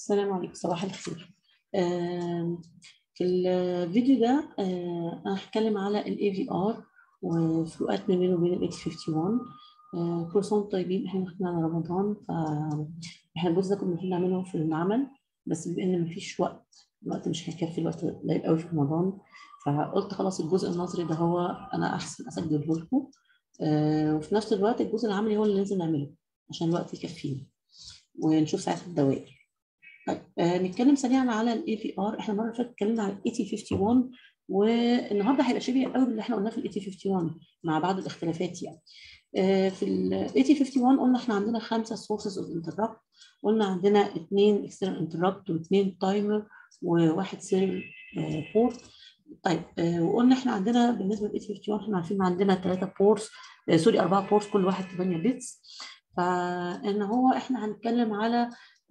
السلام عليكم صباح الخير آم، في الفيديو ده آه، انا هتكلم على الاي في ار وفروقات ما بينه وبين ال 8051 آه، كل سنه وانتم طيبين احنا داخلين على رمضان فاحنا الجزء ده كنا المفروض نعمله في المعمل بس بما ان مفيش وقت الوقت مش هيكفي الوقت قليل قوي في رمضان فقلت خلاص الجزء النظري ده هو انا احسن اسجله لكم آه، وفي نفس الوقت الجزء العملي هو اللي لازم نعمله عشان الوقت يكفينا ونشوف ساعات الدوائر طيب آه نتكلم سريعا على الاي في ار احنا المره اللي فاتت اتكلمنا على الاي تي 51 والنهارده هيبقى شبيه قوي باللي احنا قلناه في الاي تي 51 مع بعض الاختلافات يعني آه في الاي تي 51 قلنا احنا عندنا خمسه سورسز اوف انتربت قلنا عندنا اثنين اكسترنال انتربت واثنين تايمر وواحد سيريال آه بورت طيب آه وقلنا احنا عندنا بالنسبه للاي تي 51 احنا عارفين عندنا ثلاثه بورتس آه سوري اربعه بورتس كل واحد 8 بيتس فان هو احنا هنتكلم على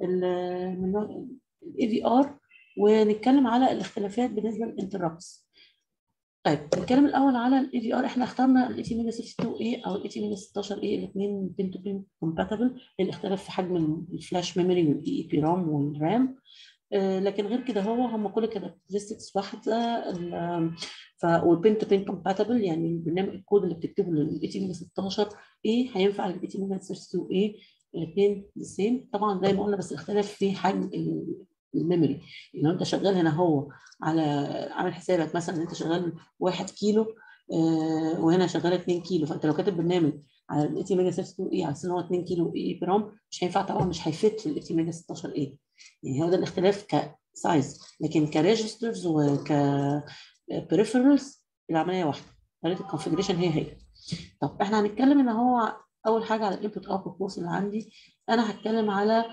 الاي في ار ونتكلم على الاختلافات بالنسبه للانتربتس طيب نتكلم الاول على الاي في ار احنا اخترنا ال 80 62 اي او ال 80 16 اي الاثنين بين تو بين كومباتبل الاختلاف في حجم الفلاش ميموري والاي اي بي رام والرام آه لكن غير كده هو هم كل كاركترستكس واحده ف والبين تو بين كومباتبل يعني البرنامج الكود اللي بتكتبه لل 80 16 اي هينفع لل 80 62 اي الاثنين سيم طبعا زي ما قلنا بس الاختلاف في حجم الميموري يعني انت شغال هنا هو على عامل حسابك مثلا ان انت شغال 1 كيلو آه وهنا شغال 2 كيلو فانت لو كاتب برنامج على ال 80 ميجا 62 اي على اساس ان هو 2 كيلو اي برام مش هينفع طبعا مش هيفت في ال 80 ميجا 16 اي يعني هو ده الاختلاف كسايز لكن كريجسترز وك بريفرالز العمليه واحده طريقه الكونفجريشن هي هي طب احنا هنتكلم ان هو اول حاجه على الانبوت اوتبوت بورس اللي عندي انا هتكلم على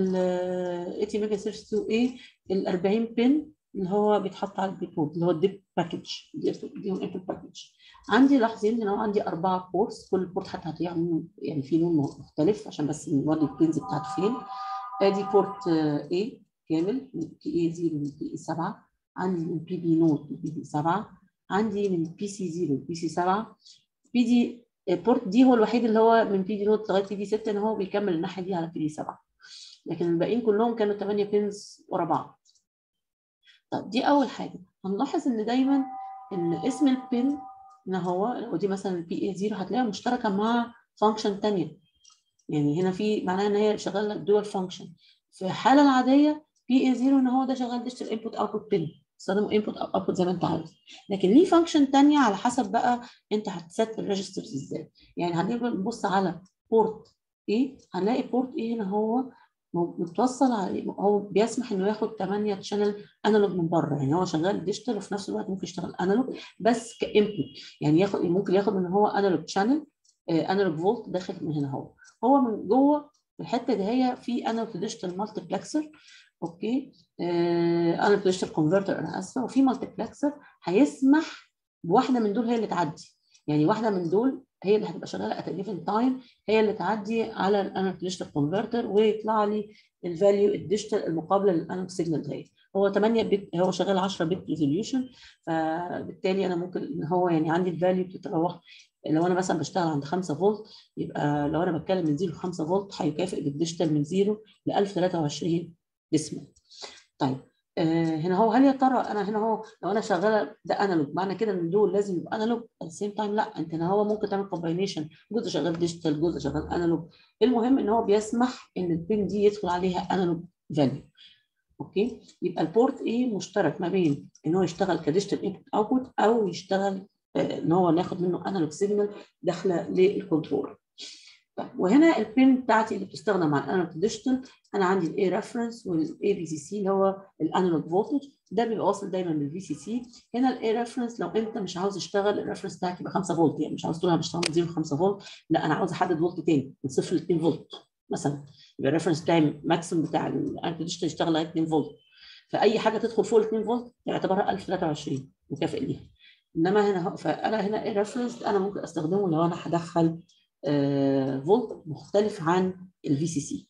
ال 80 ميجا 32 اي ال 40 بن اللي هو بيتحط على البيبود اللي هو الديب باكج دي انبوت باكج عندي لاحظين ان هو عندي اربعه بورس كل بورت حتى هتلاقيه يعني في لون مختلف عشان بس نوري البينز بتاعته فين ادي بورت A كامل من بي اي 0 لبي اي 7 عندي من بي بي نوت لبي بي 7 عندي من بي سي 0 لبي سي 7 بي دي البورت دي هو الوحيد اللي هو من بي دي نوت لغايه بي دي 6 ان هو بيكمل الناحيه دي على بي دي 7 لكن الباقيين كلهم كانوا 8 بينز ورا بعض طب دي اول حاجه هنلاحظ ان دايما ان اسم البين ان هو لو دي مثلا البي اي 0 هتلاقيها مشتركه مع فانكشن ثانيه يعني هنا في معناها ان هي شغاله دول فانكشن في الحاله العاديه بي اي 0 ان هو ده شغال ديجيتال انبوت اوتبوت بين استخدمه انبوت او اوتبوت زي ما انت عاوز لكن ليه فانكشن ثانيه على حسب بقى انت هتست الريجسترز ازاي يعني هنيجي نبص على بورت ايه هنلاقي بورت ايه هنا هو متوصل على هو بيسمح انه ياخد 8 تشانل انالوج من بره يعني هو شغال ديجيتال وفي نفس الوقت ممكن يشتغل انالوج بس كانبوت يعني ياخد ممكن ياخد من هو انالوج تشانل انالوج فولت داخل من هنا هو هو من جوه الحته دي هي في انالوج ديجيتال مالتيبلكسر اوكي انالوج ديجيتال كونفرتر انا اسفه وفي مالتيبلكسر هيسمح بواحده من دول هي اللي تعدي يعني واحده من دول هي اللي هتبقى شغاله ات جيفن تايم هي اللي تعدي على الانالوج ديجيتال كونفرتر ويطلع لي الفاليو الديجيتال المقابله للانالوج سيجنال ده هو 8 بت هو شغال 10 بت ريزوليوشن فبالتالي انا ممكن ان هو يعني عندي الفاليو بتتراوح لو انا مثلا بشتغل عند 5 فولت يبقى لو انا بتكلم من 0 ل 5 فولت هيكافئ بالديجيتال من 0 ل 1023 ديسمال طيب آه هنا هو هل يا ترى انا هنا هو لو انا شغاله ده انالوج معنى كده ان دول لازم يبقى انالوج ات سيم تايم لا انت هنا هو ممكن تعمل كومباينيشن جزء شغال ديجيتال جزء شغال انالوج المهم ان هو بيسمح ان البين دي يدخل عليها انالوج فاليو اوكي يبقى البورت ايه مشترك ما بين ان هو يشتغل كديجيتال انبوت اوتبوت او يشتغل آه ان هو ناخد منه انالوج سيجنال داخله للكنترول وهنا البين بتاعتي اللي بتستخدم مع الانالوج ديجيتال انا عندي الاي ريفرنس والاي في سي سي اللي هو الانالوج فولتج ده بيبقى واصل دايما بالفي سي سي هنا الاي ريفرنس لو انت مش عاوز تشتغل الريفرنس بتاعك يبقى 5 فولت يعني مش عاوز تقول انا بشتغل من 0 ل 5 فولت لا انا عاوز احدد فولت تاني من 0 ل 2 فولت مثلا يبقى الريفرنس بتاعي ماكسيم بتاع الانالوج ديجيتال يشتغل لغايه 2 فولت فاي حاجه تدخل فوق ال 2 فولت يعتبرها 1023 مكافئ ليها انما هنا فانا هنا ايه ريفرنس انا ممكن استخدمه لو انا هدخل فولت مختلف عن الفي سي سي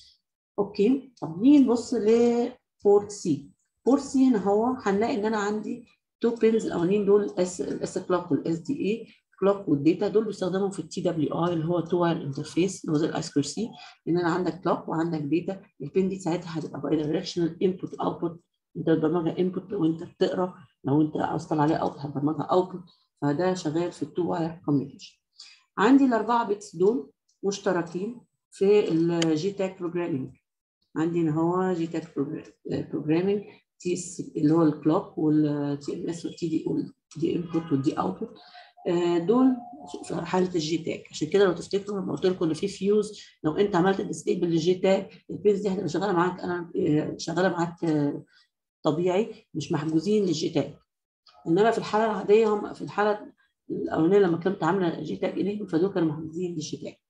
اوكي طب نيجي نبص لبورت سي بورت سي هنا هو هنلاقي ان انا عندي تو بينز الاولانيين دول الاس الاس كلوك والاس دي اي كلوك والداتا دول بيستخدموا في التي دبليو اي اللي هو تو واير انترفيس اللي هو زي الايس كرسي ان انا عندك كلوك وعندك داتا البين دي ساعتها هتبقى باي دايركشنال انبوت اوتبوت انت بتبرمجها انبوت لو انت بتقرا لو انت عاوز تطلع عليها اوتبوت هتبرمجها اوتبوت فده شغال في التو واير كوميونيكيشن عندي الاربعه بيتس دول مشتركين في الجي تاك بروجرامينج عندي ان هو جي تاك بروجرامينج تي اللي هو الكلوك والتي ام اس والتي دي دي انبوت والدي اوتبوت دول في حاله الجي تاك عشان كده لو تفتكروا لما قلت لكم ان في فيوز لو انت عملت ديسيبل للجي تاك البينز دي هتبقى شغاله معاك انا شغاله معاك طبيعي مش محجوزين للجي تاك انما في الحاله العاديه هم في الحاله الاولانيه لما كنت عامله جي تاك اليهم فدول كانوا محجوزين للجي تاك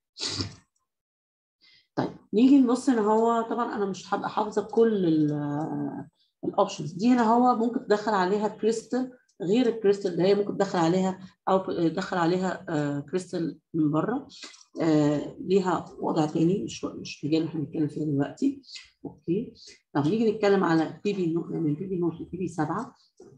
طيب نيجي نبص ان هو طبعا انا مش هبقى حافظه كل الاوبشنز دي هنا هو ممكن تدخل عليها كريستال غير الكريستال ده هي ممكن تدخل عليها او تدخل عليها آه كريستال من بره آه ليها وضع تاني مش مش مجال احنا بنتكلم فيه دلوقتي اوكي طب نيجي نتكلم على بي بي من بي بي نوت وبي بي 7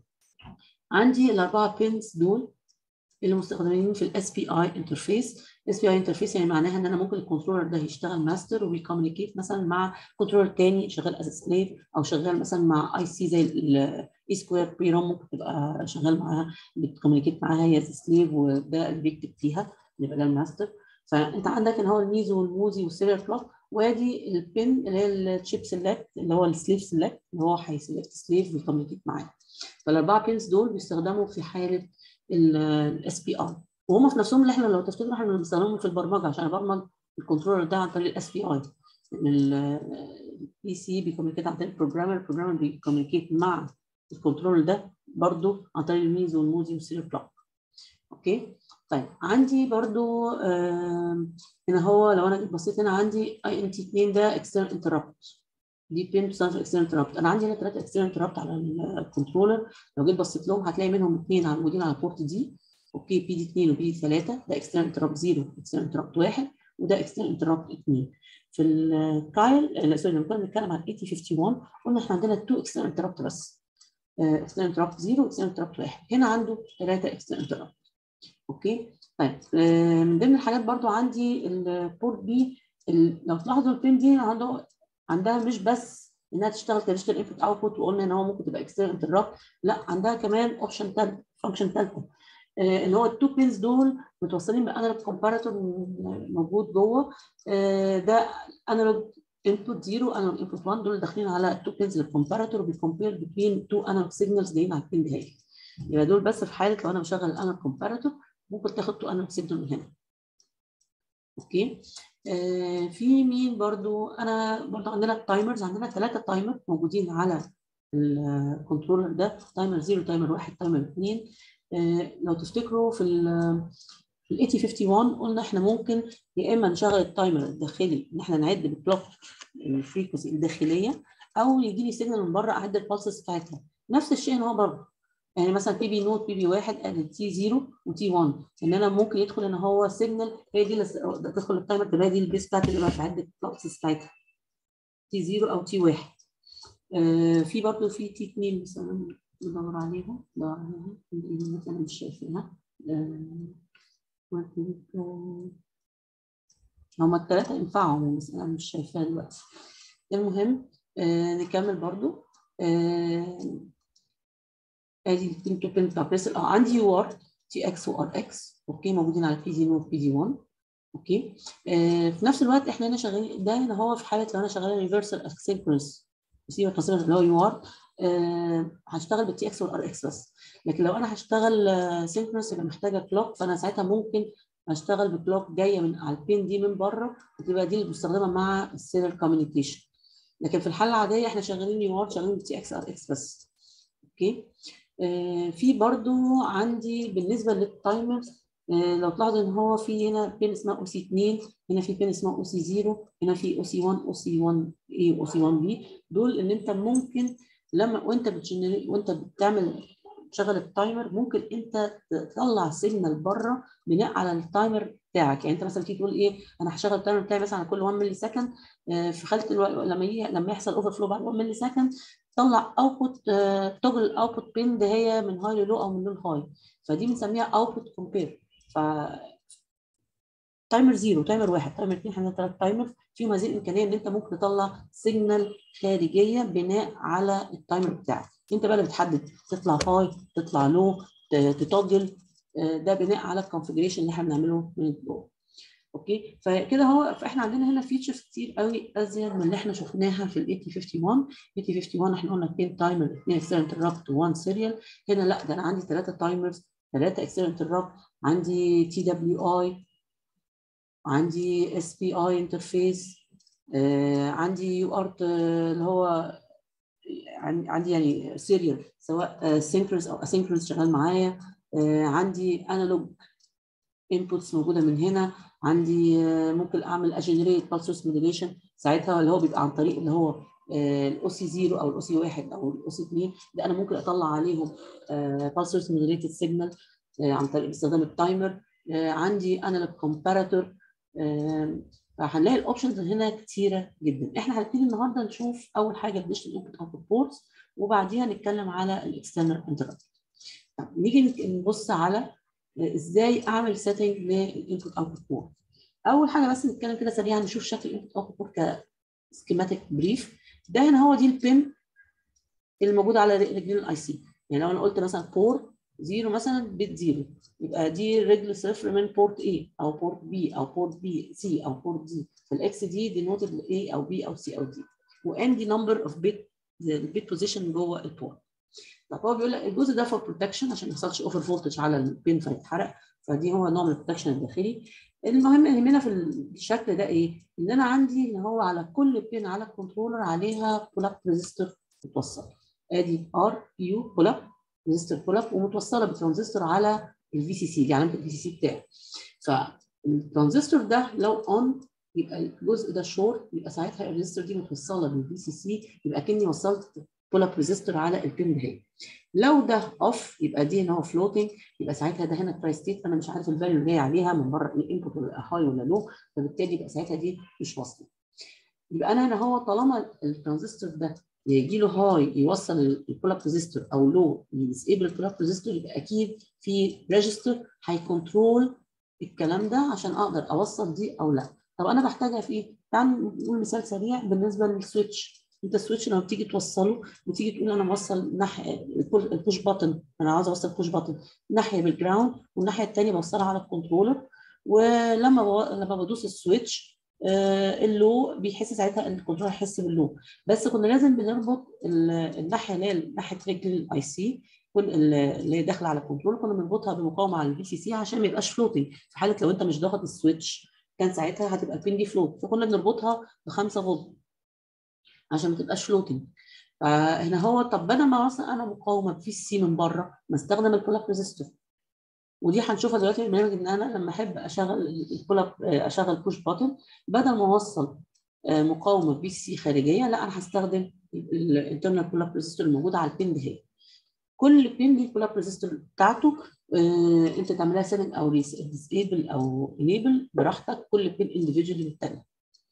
عندي الاربعه بينز دول اللي مستخدمين في الاس بي اي انترفيس الاس بي اي انترفيس يعني معناها ان انا ممكن الكنترولر ده يشتغل ماستر وبيكوميونيكيت مثلا مع كنترولر تاني شغال از سليف او شغال مثلا مع اي سي زي الاي سكوير بي روم ممكن تبقى شغال معاها بتكوميونيكيت معاها هي از سليف وده اللي بيكتب فيها اللي بقى الماستر فانت عندك ان هو الميزو والموزي والسيريال كلوك وادي البن اللي هي الشيب سيلكت اللي هو السليف سيلكت اللي هو هيسلكت سليف ويكوميونيكيت معاه فالاربعه بينز دول بيستخدموا في حاله الاس بي اي وهم في نفسهم اللي احنا لو تفتكروا احنا بنستخدمهم في البرمجه عشان ابرمج الكنترولر ده عن طريق الاس بي اي البي سي بيكوميونيكيت عن طريق البروجرامر البروجرامر بيكوميونيكيت مع الكنترولر ده برضو عن طريق الميز والموزي والسيريال كلوك اوكي طيب عندي برضو آه هنا هو لو انا بصيت هنا عندي اي ان تي 2 ده اكسترنال انتربت دي بين بتستخدم في اكسترنال انتربت انا عندي هنا ثلاثه اكسترنال انتربت على الكنترولر لو جيت بصيت لهم هتلاقي منهم اثنين موجودين على بورت دي اوكي بي دي 2 وبي دي 3 ده اكسترنال انتربت 0 اكسترنال انتربت 1 وده اكسترنال انتربت 2 في الكايل سوري لما كنا بنتكلم عن 8051 قلنا احنا عندنا 2 اكسترنال انتربت بس اكسترنال انتربت 0 واكسترنال انتربت 1 هنا عنده ثلاثه اكسترنال انتربت اوكي طيب من ضمن الحاجات برضو عندي البورت بي لو تلاحظوا البين دي عنده عندها مش بس انها تشتغل كديجيتال انبوت اوتبوت وقلنا ان هو ممكن تبقى اكسترنال انتربت لا عندها كمان اوبشن ثالث فانكشن ثالثه آه ان هو التو بينز دول متوصلين بانالوج كومباراتور موجود جوه آه ده انالوج انبوت 0 انالوج انبوت 1 دول داخلين على التو بينز للكومباراتور بيكومبير بين تو انالوج سيجنالز جايين على البين دهيت يبقى دول بس في حاله لو انا بشغل الانالوج كومباراتور ممكن تاخد تو انالوج سيجنال من هنا اوكي آه في مين برضو انا برضو عندنا التايمرز عندنا ثلاثه تايمر موجودين على الكنترولر ده تايمر 0 تايمر 1 تايمر 2 آه لو تفتكروا في ال في ال 8051 قلنا احنا ممكن يا اما نشغل التايمر الداخلي ان احنا نعد بالكلوك الفريكونسي الداخليه او يجي لي سيجنال من بره اعد البالسز بتاعتها نفس الشيء هنا هو بره يعني مثلا بي بي نوت بي بي واحد ادي تي 0 وتي 1 ان انا ممكن يدخل ان هو سيجنال هي دي اللي تدخل التايمر تبقى دي البيس بتاعتي اللي بعد البلوكس بتاعتها تي 0 او تي 1 آه في برضه في تي 2 مثلا ندور عليها ندور عليها مثلا مش شايفينها هما الثلاثه ينفعوا بس انا مش شايفاها دلوقتي المهم آه نكمل برضه آه ادي البين تو بين بتاع بريسل اه عندي يو ار تي اكس وار اكس اوكي موجودين على بي دي نوت بي دي 1 اوكي آه في نفس الوقت احنا هنا شغالين ده هنا هو في حاله لو انا شغاله ريفرسال اسينكرونس ريسيفر ترانسميتر اللي هو يو ار آه هشتغل بالتي اكس والار اكس بس لكن لو انا هشتغل آه سينكرونس يبقى محتاجه كلوك فانا ساعتها ممكن اشتغل بكلوك جايه من على البين دي من بره وتبقى دي اللي مستخدمه مع السيريال كوميونيكيشن لكن في الحاله العاديه احنا شغالين يو ار شغالين بالتي اكس ار اكس بس اوكي آه في برضو عندي بالنسبه للتايمرز آه لو تلاحظوا ان هو في هنا بين اسمها او سي 2 هنا في بين اسمها او سي 0 هنا في او سي 1 او سي 1 اي او سي 1 بي دول ان انت ممكن لما وانت بتجنري وانت بتعمل تشغل التايمر ممكن انت تطلع سيجنال بره بناء على التايمر بتاعك يعني انت مثلا تيجي تقول ايه انا هشغل التايمر بتاعي مثلا على كل 1 ملي سكند آه في حاله الو... لما يجي لما يحصل اوفر فلو بعد 1 ملي سكند طلع اوتبوت توجل الاوتبوت بين ده هي من هاي للو او من لو لهاي فدي بنسميها اوتبوت كومبير ف تايمر زيرو تايمر واحد تايمر اثنين احنا ثلاث تايمر فيهم هذه الامكانيه ان انت ممكن تطلع سيجنال خارجيه بناء على التايمر بتاعك انت بقى اللي بتحدد تطلع هاي تطلع لو تتوجل ده بناء على الكونفجريشن اللي احنا بنعمله من جوه اوكي فكده هو فاحنا عندنا هنا فيتشرز كتير قوي ازيد من اللي احنا شفناها في ال 8051 8051 احنا قلنا اثنين تايمر اثنين اكسترنال انتربت وان سيريال هنا لا ده انا عندي ثلاثه تايمرز ثلاثه اكسترنال انتربت عندي تي دبليو اي عندي اس بي اي انترفيس عندي يو ارت اللي هو عندي يعني سيريال سواء سينكرونس او اسينكرونس شغال معايا عندي انالوج انبوتس موجوده من هنا عندي ممكن اعمل اجنريت بالسوس موديليشن ساعتها اللي هو بيبقى عن طريق اللي هو الاو سي 0 او الاو سي 1 او الاو سي 2 ده انا ممكن اطلع عليهم بالسوس موديليتد سيجنال عن طريق استخدام التايمر عندي انالوج كومباراتور فهنلاقي الاوبشنز هنا كتيره جدا احنا هنبتدي النهارده نشوف اول حاجه الديجيتال انبوت اوتبوت بورتس وبعديها نتكلم على الاكسترنال انتربت نيجي نبص على ازاي اعمل سيتنج للانبوت اوتبوت بورت اول حاجه بس نتكلم كده سريعا نشوف شكل الانبوت اوتبوت بورت كسكيماتيك بريف ده هنا هو دي البين اللي موجوده على رجلين الاي سي يعني لو انا قلت مثلا بورت زيرو مثلا بيت زيرو يبقى دي رجل صفر من بورت A او بورت B او بورت B C او بورت D فالاكس دي دينوتد A او B او C او D وان دي نمبر اوف بيت البيت بوزيشن جوه البورت طب هو بيقول لك الجزء ده فور بروتكشن عشان ما يحصلش اوفر فولتج على البين فيتحرق فدي هو نوع من البروتكشن الداخلي المهم اللي هنا في الشكل ده ايه؟ ان انا عندي ان هو على كل بين على الكنترولر عليها بول اب ريزيستور متوصل ادي ار يو بول اب ريزيستور بول اب ومتوصله بترانزستور على الفي سي سي دي علامه الفي سي سي بتاعي فالترانزستور ده لو اون يبقى الجزء ده شورت يبقى ساعتها الريزيستور دي متوصله بالفي سي سي يبقى كاني وصلت بول اب ريزيستور على البين ده لو ده اوف يبقى دي هنا هو فلوتنج يبقى ساعتها ده هنا تراي ستيت انا مش عارف الفاليو اللي جاي عليها من بره الانبوت ولا هاي ولا لو فبالتالي يبقى ساعتها دي مش واصله يبقى انا هنا هو طالما الترانزستور ده يجي له هاي يوصل البول اب ريزيستور او لو يسيبل البول اب ريزيستور يبقى اكيد في ريجستر هيكنترول الكلام ده عشان اقدر اوصل دي او لا طب انا بحتاجها في ايه؟ تعال نقول مثال سريع بالنسبه للسويتش انت السويتش لما بتيجي توصله وتيجي تقول انا موصل ناحيه البوش باتن انا عاوز اوصل بوش باتن ناحيه بالجراوند والناحيه الثانيه بوصلها على الكنترولر ولما بو... لما بدوس السويتش آه اللو بيحس ساعتها ان الكنترولر هيحس باللو بس كنا لازم بنربط الناحيه اللي هي ناحيه رجل الاي سي اللي هي داخله على الكنترول كنا بنربطها بمقاومه على الفي سي سي عشان ما يبقاش فلوتنج في حاله لو انت مش ضاغط السويتش كان ساعتها هتبقى البين دي فلوت فكنا بنربطها ب 5 فولت عشان ما تبقاش فلوتنج فهنا هو طب بدل ما مثلا انا مقاومه بفي سي سي من بره ما استخدم البول اب ريزيستور ودي هنشوفها دلوقتي في البرنامج ان انا لما احب اشغل البول اب اشغل بوش باتن بدل ما اوصل مقاومه بي سي خارجيه لا انا هستخدم الانترنال بول اب ريزيستور الموجوده على البين دي كل بين ليه البول اب ريزيستور بتاعته آه انت تعملها سيتنج او ديسيبل او انيبل براحتك كل بين اندفجوالي بالتاني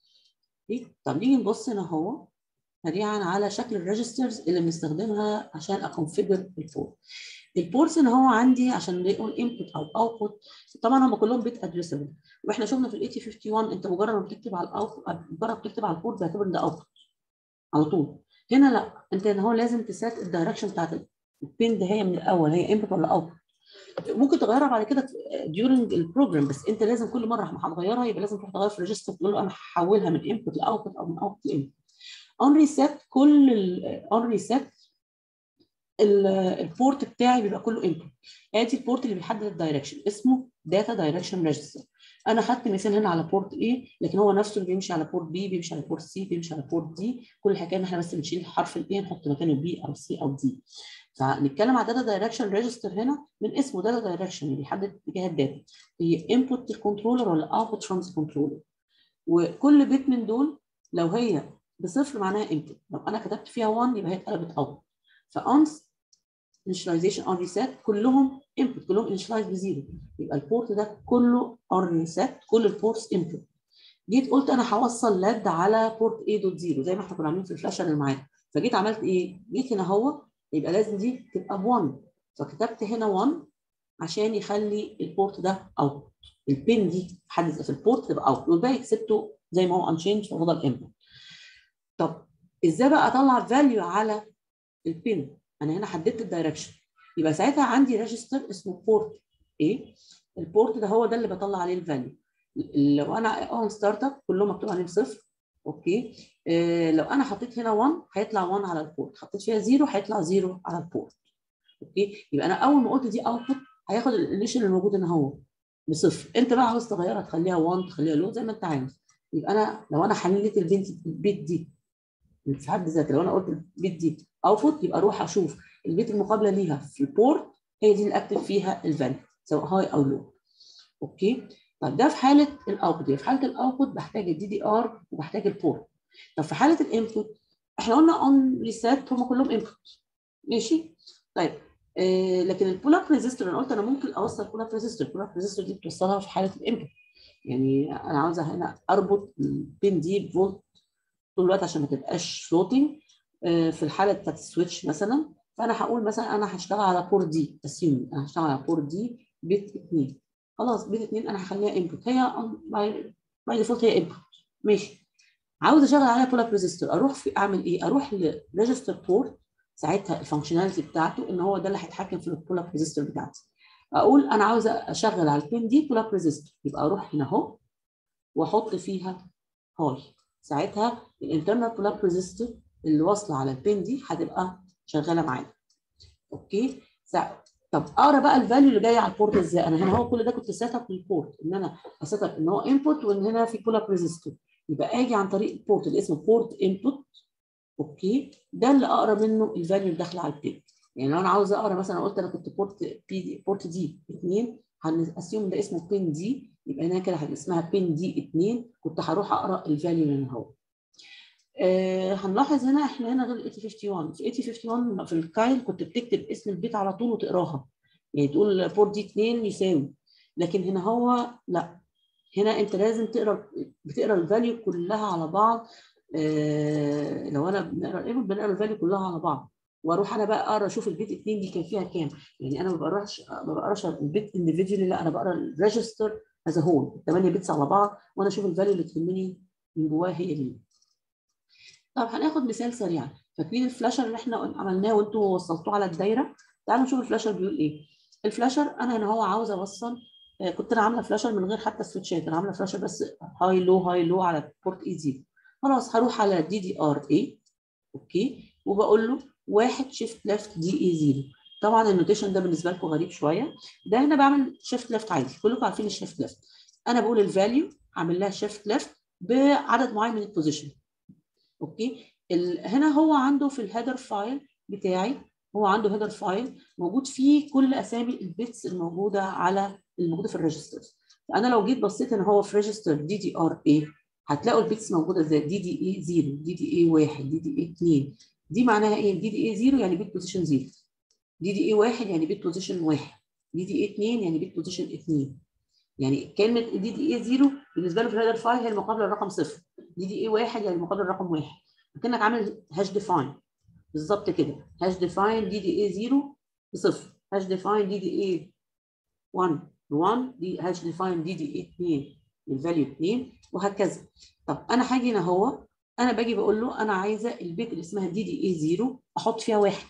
طب نيجي نبص هنا اهو سريعا على شكل الريجسترز اللي بنستخدمها عشان اكونفيجر البورت البورتس ان هو عندي عشان نقول انبوت او اوتبوت طبعا هم كلهم بيت ادريسبل واحنا شفنا في ال 8051 انت مجرد ما بتكتب على الاوت مجرد بتكتب على البورت بيعتبر ده اوتبوت على طول هنا لا انت ان هو لازم تسات الدايركشن بتاعت البين ده هي من الاول هي انبوت ولا اوتبوت ممكن تغيرها بعد كده ديورنج البروجرام بس انت لازم كل مره ما هتغيرها يبقى لازم تروح تغير في الريجستر تقول له انا هحولها من انبوت لاوتبوت او من اوتبوت لانبوت اون ريسيت كل اون ريسيت البورت بتاعي بيبقى كله انبوت ادي البورت اللي بيحدد الدايركشن اسمه داتا دايركشن ريجستر انا خدت مثال هنا على بورت A لكن هو نفسه اللي بيمشي على بورت B بيمشي على بورت C بيمشي على بورت D كل الحكايه ان احنا بس بنشيل حرف ال A نحط مكانه B او C او D فنتكلم على داتا دايركشن ريجستر هنا من اسمه داتا دايركشن اللي بيحدد اتجاه الداتا هي انبوت الكنترولر ولا اوتبوت فروم كنترولر وكل بيت من دول لو هي بصفر معناها انبوت لو انا كتبت فيها 1 يبقى هي اتقلبت اوت فاونس initialization on reset كلهم input كلهم initialize بزيرو يبقى البورت ده كله on reset كل البورتس input جيت قلت انا هوصل لاد على بورت A دوت زيرو زي ما احنا كنا عاملين في الفلاشه اللي معانا فجيت عملت ايه؟ جيت هنا اهو يبقى لازم دي تبقى ب 1 فكتبت هنا 1 عشان يخلي البورت ده اوت البين دي حد في البورت تبقى اوت والباقي سبته زي ما هو انشينج ففضل انبوت طب ازاي بقى اطلع فاليو على البين انا هنا حددت الدايركشن يبقى ساعتها عندي ريجستر اسمه بورت ايه البورت ده هو ده اللي بطلع عليه الفاليو لو انا اون ستارت اب كلهم مكتوب عليهم صفر اوكي إيه لو انا حطيت هنا 1 هيطلع 1 على البورت حطيت فيها 0 هيطلع 0 على البورت اوكي يبقى انا اول ما قلت دي اوتبوت هياخد الانيشال الموجود هنا هو بصفر انت بقى عاوز تغيرها تخليها 1 تخليها لو زي ما انت عايز يبقى انا لو انا حليت البنت البيت دي في حد ذاتها لو انا قلت البيت دي اوتبوت يبقى اروح اشوف البيت المقابله ليها في البورت هي دي اللي اكتب فيها الفاليو سواء هاي او لو اوكي طب ده في حاله الاوتبوت في حاله الاوتبوت بحتاج الدي دي ار وبحتاج البورت طب في حاله الانبوت احنا قلنا اون ريسيت هم كلهم انبوت ماشي طيب آه لكن البول اب ريزيستور انا قلت انا ممكن اوصل بول اب ريزيستور البول اب ريزيستور دي بتوصلها في حاله الانبوت يعني انا عاوزه هنا اربط البين دي بفولت طول الوقت عشان ما تبقاش فلوتنج آه في الحاله بتاعت السويتش مثلا فانا هقول مثلا انا هشتغل على بور دي اسيوم انا هشتغل على بور دي بت 2 خلاص بت 2 انا هخليها انبوت هي باي ديفولت هي انبوت ماشي عاوز اشغل عليها بول اب ريزيستور اروح في اعمل ايه؟ اروح لريجستر بورت ساعتها الفانكشناليتي بتاعته ان هو ده اللي هيتحكم في البول اب ريزيستور بتاعتي اقول انا عاوزه اشغل على البين دي بول اب ريزيستور يبقى اروح هنا اهو واحط فيها هاي ساعتها الانترنال بول اب ريزيستور اللي واصله على البين دي هتبقى شغاله معانا اوكي سا... طب اقرا بقى الفاليو اللي جايه على البورت ازاي انا هنا هو كل ده كنت سيت اب للبورت ان انا اسيت اب ان هو انبوت وان هنا في بول اب ريزيستور يبقى اجي عن طريق البورت اللي اسمه بورت انبوت اوكي ده اللي اقرا منه الفاليو اللي داخله على البين يعني لو انا عاوز اقرا مثلا قلت انا كنت بورت بي دي بورت دي 2 هنسيوم ده اسمه بين دي يبقى هنا كده اسمها بين دي 2 كنت هروح اقرا الفاليو اللي هنا هو آه هنلاحظ هنا احنا هنا غير 8051 في 8051 في الكايل كنت بتكتب اسم البيت على طول وتقراها يعني تقول بورت دي 2 يساوي لكن هنا هو لا هنا انت لازم تقرا بتقرا الفاليو كلها على بعض آه لو انا بنقرا الايميل بنقرا الفاليو كلها على بعض واروح انا بقى اقرا اشوف البيت 2 دي كان فيها كام يعني انا ما بقراش ما بقراش البيت انديفيدولي لا انا بقرا الريجستر از هول الثمانيه بيتس على بعض وانا اشوف الفاليو اللي تهمني من جواها هي دي طب هناخد مثال سريعا فاكرين الفلاشر اللي احنا عملناه وانتوا وصلتوه على الدايره تعالوا نشوف الفلاشر بيقول ايه الفلاشر انا هنا هو عاوز اوصل كنت انا عامله فلاشر من غير حتى سويتشات انا عامله فلاشر بس هاي لو هاي لو على بورت اي 0 خلاص هروح على دي دي ار اي اوكي وبقول له واحد شيفت ليفت دي اي 0 طبعا النوتيشن ده بالنسبه لكم غريب شويه ده هنا بعمل شيفت ليفت عادي كلكم عارفين الشيفت ليفت انا بقول الفاليو هعمل لها شيفت ليفت بعدد معين من البوزيشن اوكي هنا هو عنده في الهيدر فايل بتاعي هو عنده هيدر فايل موجود فيه كل اسامي البيتس الموجوده على الموجوده في الريجسترز فانا لو جيت بصيت ان هو في ريجستر دي دي ار اي هتلاقوا البيتس موجوده زي دي دي اي 0 دي دي اي 1 دي دي اي 2 دي معناها ايه دي دي اي 0 يعني بيت بوزيشن 0 دي دي اي 1 يعني بيت بوزيشن 1 دي دي اي 2 يعني بيت بوزيشن 2 يعني كلمه دي دي اي 0 بالنسبه له في الهيدر فايل هي المقابله للرقم 0 دي دي اي 1 يعني المقابله للرقم 1 كانك عامل هاش ديفاين بالظبط كده هاش ديفاين دي دي اي 0 بصفر هاش ديفاين دي دي اي 1 1 دي هاش ديفاين دي دي اي 2 الفاليو 2 وهكذا طب انا هاجي هنا اهو انا باجي بقول له انا عايزه البيت اللي اسمها دي دي اي 0 احط فيها واحد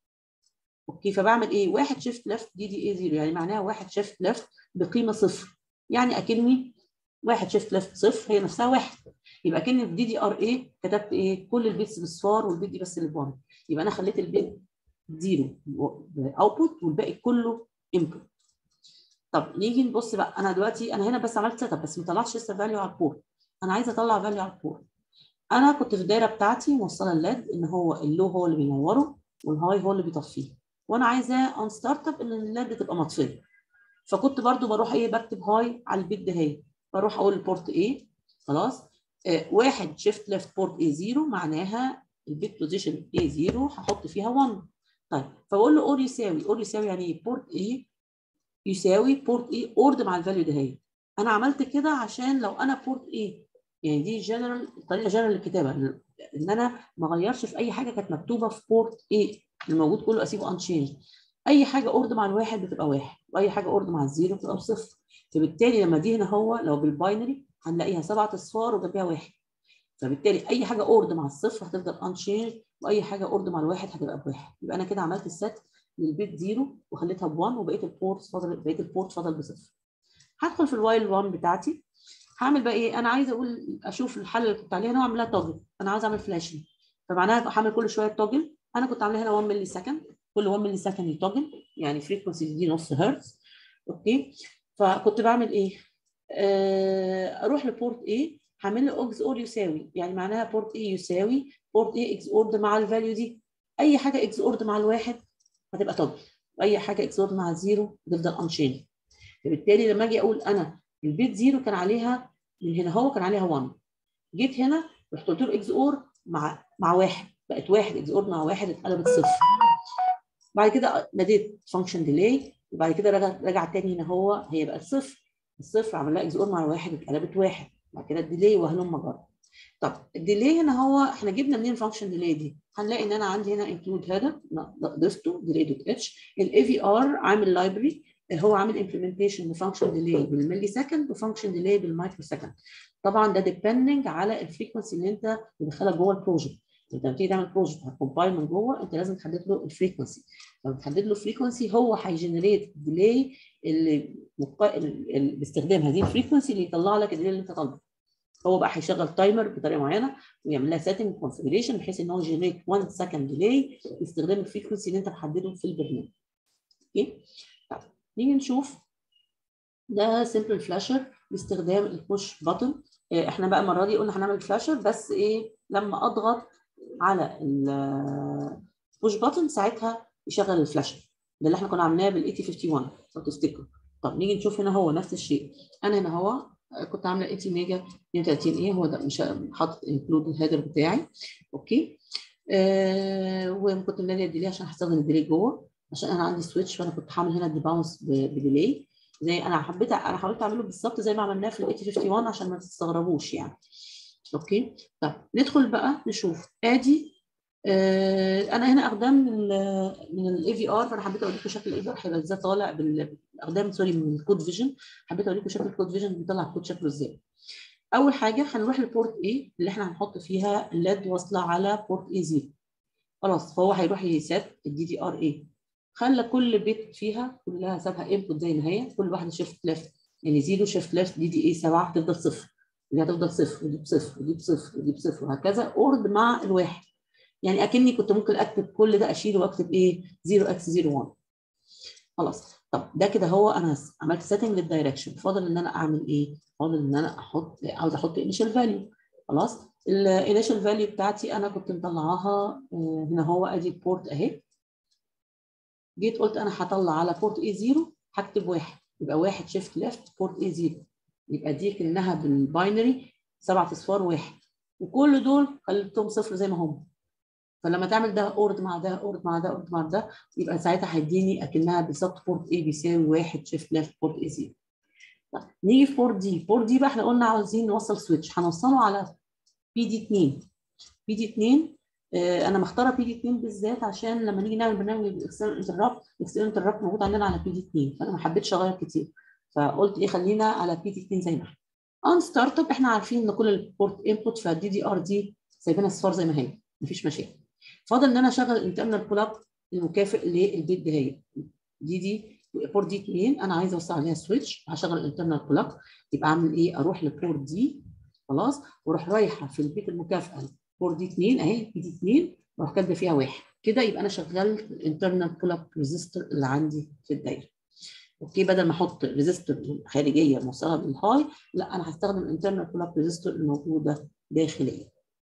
اوكي فبعمل ايه؟ واحد شيفت ليفت دي دي اي 0 يعني معناها واحد شيفت ليفت بقيمه صفر يعني اكني واحد شيفت ليفت صفر هي نفسها واحد يبقى اكني في دي دي ار اي كتبت ايه؟ كل البيتس بالصفار والبيت دي بس اللي بوان يبقى انا خليت البيت زيرو اوتبوت والباقي كله انبوت طب نيجي نبص بقى انا دلوقتي انا هنا بس عملت سيت اب بس ما طلعتش لسه فاليو على البورت انا عايزه اطلع فاليو على البورت انا كنت في الدايره بتاعتي موصله الليد ان هو اللو هو اللي بينوره والهاي هو اللي بيطفيه وانا عايزاه اون ستارت اب ان الليد تبقى مطفيه فكنت برضو بروح ايه بكتب هاي على البيت ده هي بروح اقول البورت ايه خلاص آه واحد شيفت ليفت بورت اي 0 معناها البيت بوزيشن اي 0 هحط فيها 1 طيب فبقول له اور يساوي اور يساوي يعني ايه بورت ايه يساوي بورت ايه اورد مع الفاليو ده هي انا عملت كده عشان لو انا بورت ايه يعني دي جنرال طريقه جنرال للكتابه ان انا ما اغيرش في اي حاجه كانت مكتوبه في بورت ايه الموجود كله اسيبه انشينج اي حاجه اورد مع الواحد بتبقى واحد واي حاجه اورد مع الزيرو بتبقى بصفر فبالتالي لما دي هنا هو لو بالباينري هنلاقيها سبعة اصفار وجنبها واحد فبالتالي اي حاجه اورد مع الصفر هتفضل انشينج واي حاجه اورد مع الواحد هتبقى بواحد يبقى انا كده عملت الست للبيت زيرو وخليتها ب1 وبقيه البورت فضل بقيه البورت فضل بصفر هدخل في الوايل 1 بتاعتي هعمل بقى ايه انا عايزه اقول اشوف الحل اللي كنت عليه هنا واعملها توجل انا عايزه اعمل فلاشنج فمعناها هعمل كل شويه توجل انا كنت عاملاها هنا 1 ملي سكند كل 1 ملي سكند يتوجل يعني فريكونسي دي نص هرتز اوكي فكنت بعمل ايه آه اروح لبورت A هعمل له اوكس اور يساوي يعني معناها بورت A يساوي بورت A اكس اورد مع الفاليو دي اي حاجه اكس اورد مع الواحد هتبقى توجل واي حاجه اكس اورد مع الزيرو هتفضل انشين فبالتالي لما اجي اقول انا البيت زيرو كان عليها من هنا هو كان عليها 1 جيت هنا رحت قلت له اكس اور مع مع واحد بقت واحد اكس اور مع واحد اتقلبت صفر بعد كده ناديت فانكشن ديلي وبعد كده رجع رجع تاني هنا هو هي بقت صفر الصفر عمل لها اكس اور مع الواحد اتقلبت واحد بعد كده الديلي وهلم جرى طب الديلي هنا هو احنا جبنا منين فانكشن ديلي دي؟ هنلاقي ان انا عندي هنا انكلود هذا ضفته ديلي دوت اتش الاي في ار عامل لايبرري هو عامل امبلمنتيشن لفانكشن ديلي بالملي سكند وفانكشن ديلي بالمايكرو سكند طبعا ده ديبندنج على الفريكونسي اللي انت مدخلها جوه البروجكت انت لما تيجي تعمل بروجكت هتكومبايل من جوه انت لازم تحدد له الفريكونسي لما تحدد له الفريكونسي هو هيجنريت ديلي اللي, مق... اللي باستخدام هذه الفريكونسي اللي يطلع لك الديلي اللي انت طالبه هو بقى هيشغل تايمر بطريقه معينه ويعمل لها سيتنج كونفجريشن بحيث ان هو يجنريت 1 سكند ديلي باستخدام الفريكونسي اللي انت محدده في البرنامج اوكي طيب نيجي نشوف ده سمبل فلاشر باستخدام البوش بutton احنا بقى المره دي قلنا هنعمل فلاشر بس ايه لما اضغط على البوش بutton ساعتها يشغل الفلاشر ده اللي احنا كنا عاملاه بال 8051 لو تفتكروا طب نيجي نشوف هنا هو نفس الشيء انا هنا هو كنت عامله 80 ميجا 32 ايه هو ده مش حاطط انكلود الهيدر بتاعي اوكي آه وكنت ماليه الديلي عشان هستخدم الديلي جوه عشان انا عندي سويتش فانا كنت هعمل هنا الديباونس بديلي زي انا حبيت انا حاولت اعمله بالظبط زي ما عملناه في ال 8051 عشان ما تستغربوش يعني اوكي طب ندخل بقى نشوف ادي آه انا هنا اقدام من من الاي في ار فانا حبيت اوريكم شكل الاي في ار هيبقى ازاي طالع بالاقدام سوري من الكود فيجن حبيت اوريكم شكل الكود فيجن بيطلع الكود شكله ازاي اول حاجه هنروح لبورت اي اللي احنا هنحط فيها الليد واصله على بورت اي 0 خلاص فهو هيروح يسات الدي دي ار اي خلى كل بيت فيها كلها سابها انبوت زي ما هي كل واحده شيفت ليفت يعني زيرو شيفت ليفت دي دي اي 7 هتفضل صفر ودي هتفضل صفر ودي بصفر ودي بصفر ودي بصفر وهكذا اورد مع الواحد يعني اكني كنت ممكن اكتب كل ده اشيله واكتب ايه 0 اكس 0 1 خلاص طب ده كده هو انا عملت سيتنج للدايركشن فاضل ان انا اعمل ايه؟ فاضل ان انا احط عاوز احط انيشال فاليو خلاص الانيشال فاليو بتاعتي انا كنت مطلعاها هنا هو ادي بورت اهي جيت قلت انا هطلع على بورت اي 0 هكتب واحد يبقى واحد شيفت ليفت بورت اي 0 يبقى دي كانها بالباينري سبعة اصفار واحد وكل دول خليتهم صفر زي ما هم فلما تعمل ده اورد مع ده اورد مع ده اورد مع ده يبقى ساعتها هيديني اكنها بالظبط بورت اي بيساوي واحد شيفت ليفت بورت اي 0 طيب نيجي في بورت دي بورت دي بقى احنا قلنا عاوزين نوصل سويتش هنوصله على بي دي 2 بي دي 2 آه انا مختاره بي دي 2 بالذات عشان لما نيجي نعمل برنامج الاكسترنال انتربت الاكسترنال انتربت موجود عندنا على بي دي 2 فانا ما حبيتش اغير كتير فقلت ايه خلينا على بي دي 2 زي ما احنا اون ستارت اب احنا عارفين ان كل البورت انبوت فالدي دي ار دي سايبينها صفار زي ما هي مفيش مشاكل فاضل ان انا اشغل الانترنال بول اب المكافئ للبيت ده هي دي دي بورت دي 2 انا عايزه اوصل عليها سويتش هشغل الانترنال بول اب يبقى اعمل ايه اروح لبورت دي خلاص واروح رايحه في البيت المكافئه بورت دي 2 اهي بي دي 2 واروح كاتبه فيها واحد كده يبقى انا شغلت الانترنال بول اب ريزيستور اللي عندي في الدايره اوكي بدل ما احط ريزيستور خارجيه موصله بالهاي لا انا هستخدم الانترنال بول اب ريزيستور الموجوده داخليا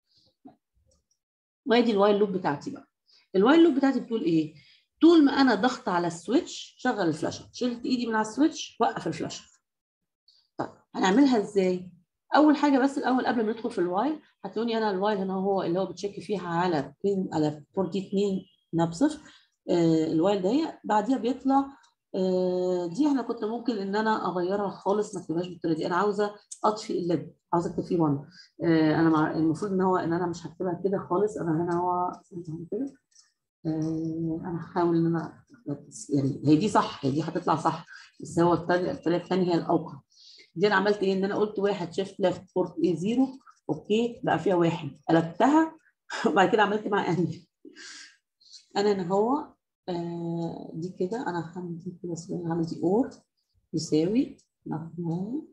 وادي الوايل لوب بتاعتي بقى الوايل لوب بتاعتي بتقول ايه طول ما انا ضغط على السويتش شغل الفلاشر شلت ايدي من على السويتش وقف الفلاشر طيب هنعملها ازاي اول حاجه بس الاول قبل ما ندخل في الوايل هتلاقوني انا الوايل هنا هو اللي هو بتشيك فيها على بين على بورت 2 نبصر آه الوايل ده بعديها بيطلع آه دي احنا كنت ممكن ان انا اغيرها خالص ما اكتبهاش بالطريقه دي انا عاوزه اطفي الليد عاوزه اكتب فيه 1 آه انا مع المفروض ان هو ان انا مش هكتبها كده خالص انا هنا هو كده آه انا هحاول ان انا يعني هي دي صح هي دي هتطلع صح بس هو الطريقه الثانيه هي الاوقع دي انا عملت ايه ان انا قلت واحد شيفت ليفت بورت اي زيرو اوكي بقى فيها واحد قلبتها وبعد كده عملت مع اند انا هنا هو آه دي كده انا هعمل دي كده هعمل دي اور يساوي مفهوم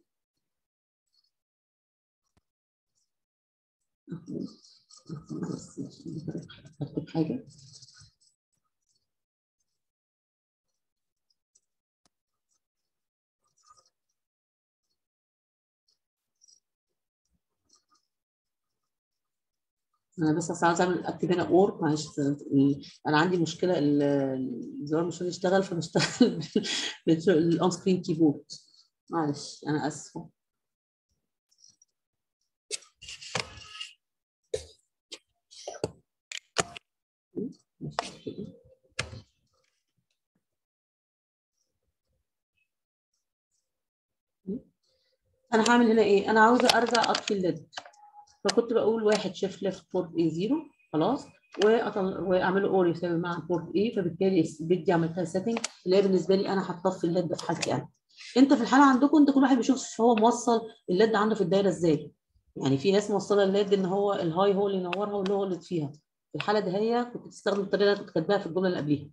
اكتب حاجه انا بس اصلا عايزه اعمل اكتب هنا اور معلش انا عندي مشكله الزرار مش راضي يشتغل فبشتغل بالاون سكرين كيبورد معلش انا اسفه انا هعمل هنا ايه انا عاوزه ارجع اطفي الليد فكنت بقول واحد شيفت ليفت بورت اي زيرو خلاص واعمله اور يساوي مع البورت اي فبالتالي البيت دي عملتها سيتنج اللي هي بالنسبه لي انا هتطفي الليد في حالتي انا انت في الحاله عندكم انت كل واحد بيشوف هو موصل الليد عنده في الدايره ازاي يعني في ناس موصله الليد ان هو الهاي هو اللي ينورها واللو هو اللي يطفيها في الحاله دي هي كنت بتستخدم الطريقه اللي كنت كاتباها في الجمله اللي قبليها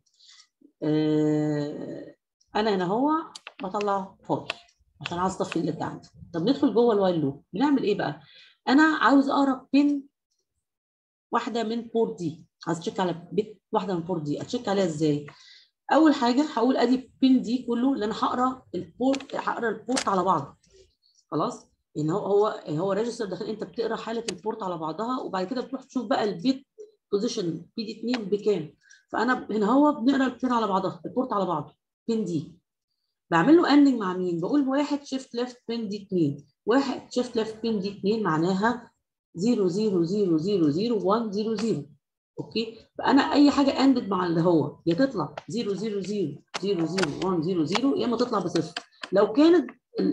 آه انا هنا هو بطلع هاي عشان عاوز اطفي الليد عندي طب ندخل جوه الوايل لوب بنعمل ايه بقى انا عاوز اقرا بين واحده من بورت دي عايز اتشيك على بيت واحده من بورت دي اتشيك عليها ازاي اول حاجه هقول ادي بين دي كله اللي انا هقرا البورت هقرا البورت على بعض خلاص ان هو هو هو ريجستر داخل انت بتقرا حاله البورت على بعضها وبعد كده بتروح تشوف بقى البيت بوزيشن بي دي 2 بكام فانا هنا هو بنقرا البين على بعضها البورت على بعضه بين دي بعمل له اندنج مع مين بقول واحد شيفت ليفت بين دي 2 واحد شيفت ليفت بين دي 2 معناها 0 0 0 0 0 1 0 0 اوكي فانا اي حاجه اندد مع اللي هو يا تطلع 0 0 0 0 0 1 0 0 يا اما تطلع بصفر لو كانت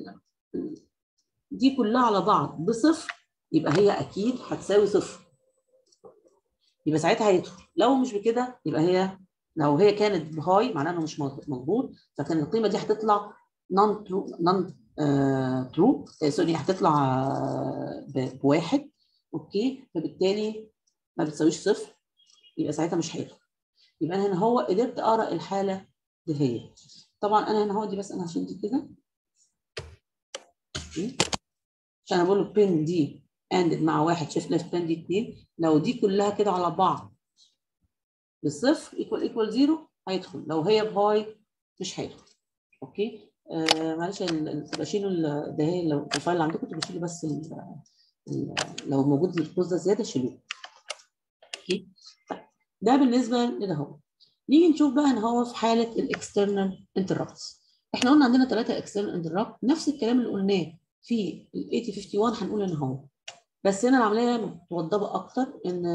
دي كلها على بعض بصفر يبقى هي اكيد هتساوي صفر يبقى ساعتها هيدخل لو مش بكده يبقى هي لو هي كانت بهاي معناها انه مش مظبوط فكان القيمه دي هتطلع نون ترو نون ترو سوري هتطلع uh, بواحد اوكي فبالتالي ما بتساويش صفر يبقى ساعتها مش هيدخل يبقى انا هنا هو قدرت اقرا الحاله دي هي طبعا انا هنا هو دي بس انا هشيل دي كده عشان انا بقول له بين دي اندد مع واحد شيفت ليفت بين دي اثنين لو دي كلها كده على بعض بالصفر ايكوال ايكوال زيرو هيدخل لو هي بهاي مش هيدخل اوكي آه معلش تبقى شيلوا ده هي لو الفايل اللي عندكم تبقى شيلوا بس ال ال لو موجود الكوز ده زياده شيلوه اوكي ده بالنسبه لده هو نيجي نشوف بقى ان هو في حاله الاكسترنال انتربتس احنا قلنا عندنا ثلاثه اكسترنال انتربت نفس الكلام اللي قلناه في ال 8051 هنقول ان هو بس هنا العمليه متوضبه اكتر ان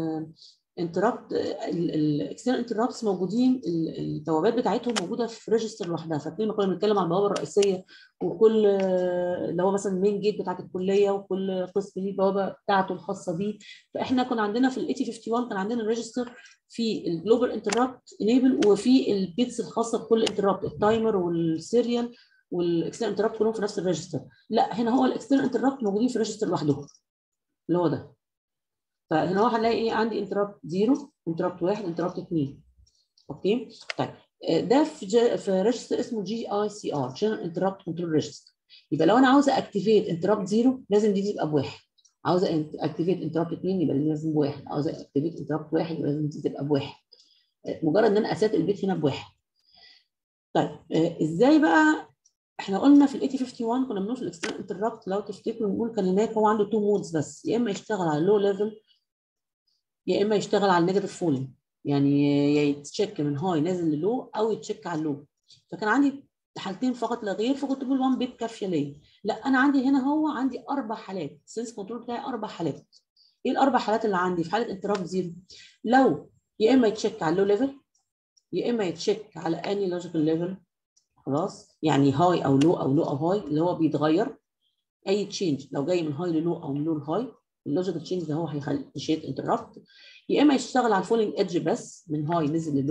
انتربت الاكسترنال انتربتس موجودين البوابات بتاعتهم موجوده في ريجستر لوحدها فاكرين ما كنا بنتكلم عن البوابه الرئيسيه وكل اللي هو مثلا المين جيت بتاعت الكليه وكل قسم ليه البوابه بتاعته الخاصه بيه فاحنا كنا عندنا في ال 8051 كان عندنا الريجستر في الجلوبال انتربت انيبل وفي البيتس الخاصه بكل انتربت التايمر والسيريال والاكسترنال انتربت كلهم في نفس الريجستر لا هنا هو الاكسترنال انتربت موجودين في ريجستر لوحدهم اللي هو ده فهنا هو هنلاقي ايه عندي انتربت 0 انتربت 1 انتربت 2 اوكي طيب ده في جا في ريجستر اسمه جي اي سي ار جنرال انتربت كنترول ريجستر يبقى لو انا عاوزه اكتيفيت انتربت 0 لازم دي تبقى بواحد عاوزه اكتيفيت انتربت 2 يبقى لازم بواحد عاوزه اكتيفيت انتربت 1 يبقى لازم دي تبقى بواحد مجرد ان انا اسات البيت هنا بواحد طيب ازاي بقى احنا قلنا في ال 8051 كنا بنقول في الاكسترنال انتربت لو تفتكروا نقول كان هناك هو عنده تو مودز بس يا اما يشتغل على لو ليفل يا اما يشتغل على النيجاتيف فولينج يعني يا يتشيك من هاي نازل للو او يتشيك على اللو فكان عندي حالتين فقط لا غير فكنت بقول 1 بيت كافيه ليا لا انا عندي هنا هو عندي اربع حالات السنس كنترول بتاعي اربع حالات ايه الاربع حالات اللي عندي في حاله انتربت زيرو لو يا اما يتشيك على اللو ليفل يا اما يتشيك على اني لوجيكال ليفل خلاص يعني هاي او لو او لو او هاي اللي هو بيتغير اي تشينج لو جاي من هاي للو او من لو لهاي اللوجيكال تشينج ده هو هيخلي انتربت يا اما يشتغل على الفولينج ايدج بس من هاي نزل للو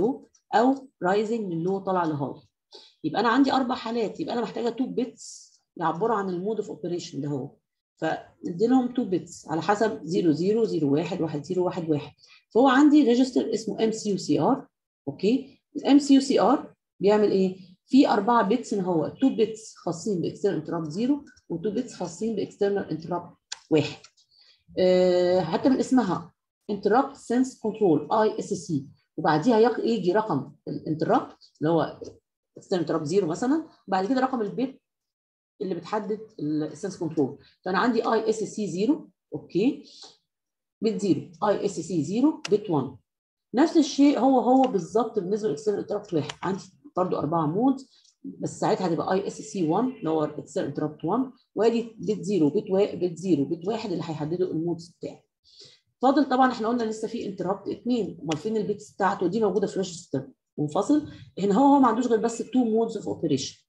او رايزنج من لو طالع لهاي يبقى انا عندي اربع حالات يبقى انا محتاجه 2 بيتس يعبروا عن المود اوف اوبريشن ده هو فندي لهم 2 بيتس على حسب 0 0 0 1 1 0 1 1 فهو عندي ريجستر اسمه ام سي يو سي ار اوكي الام سي يو سي ار بيعمل ايه؟ في 4 بيتس ان هو 2 بيتس خاصين باكسترنال انترابت 0 و2 بيتس خاصين باكسترنال انترابت 1 أه حتى من اسمها انترابت سنس كنترول اي اس سي وبعديها يجي رقم الانترابت اللي هو اكسترنال انترابت 0 مثلا بعد كده رقم البيت اللي بتحدد السنس كنترول فانا عندي اي اس سي 0 اوكي بت 0 اي اس سي 0 بت 1 نفس الشيء هو هو بالظبط بالنسبه للاكسترنال انترابت 1 عندي برضو اربعه مودز بس ساعتها هتبقى اي اس سي 1 اللي هو اكسترنال انترابت 1 وادي بت 0 بت 1 بت 0 بت 1 اللي هيحددوا المودز بتاعي فاضل طبعا احنا قلنا لسه في انترابت 2 امال فين البيتس بتاعته دي موجوده في ريجستر منفصل هنا هو هو ما عندوش غير بس تو مودز اوف اوبريشن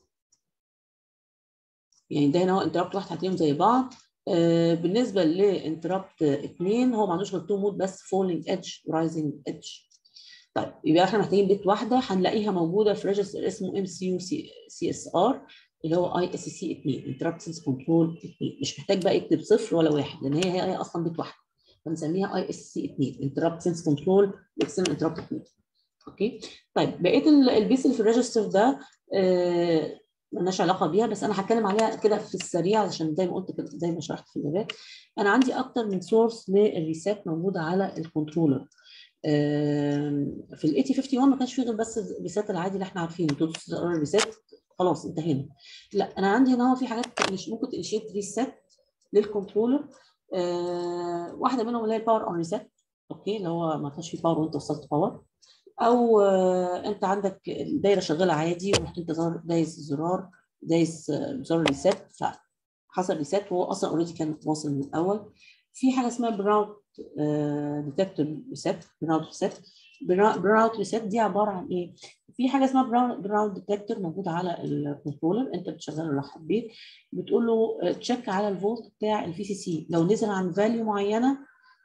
يعني ده هنا هو انترابت واحد هتلاقيهم زي بعض آه بالنسبه لانترابت 2 هو ما عندوش غير تو مود بس فولينج ايدج رايزنج ايدج طيب يبقى احنا محتاجين بيت واحده هنلاقيها موجوده في ريجستر اسمه ام سي يو سي اس ار اللي هو اي اس سي 2 انترابت سنس كنترول 2 مش محتاج بقى يكتب صفر ولا واحد لان هي هي اصلا بيت واحده فنسميها اي اس سي 2 انترابت سنس كنترول اكسترنال انترابت 2 اوكي طيب بقيه البيس اللي في الريجستر ده آه مالناش علاقه بيها بس انا هتكلم عليها كده في السريع عشان زي ما قلت كده زي ما شرحت في البدايه انا عندي اكتر من سورس للريسات موجوده على الكنترولر في ال 8051 ما كانش فيه غير بس الريسات العادي اللي احنا عارفينه تدوس الريسات خلاص انتهينا لا انا عندي هنا هو في حاجات ممكن تنشيت ريسات للكنترولر أه واحده منهم اللي هي الباور اون ريسات اوكي اللي هو ما كانش فيه باور وانت وصلت باور او انت عندك الدايره شغاله عادي ورحت انت دايس الزرار دايس زرار ريسيت فحصل ريسيت وهو اصلا اوريدي كان واصل من الاول في حاجه اسمها براوت ديتكتور ريسيت براوت ريسيت براوت ريسيت دي عباره عن ايه؟ في حاجه اسمها براوت ديتكتور موجوده على الكنترولر انت بتشغله لو حبيت بتقول له تشيك على الفولت بتاع الفي سي سي لو نزل عن فاليو معينه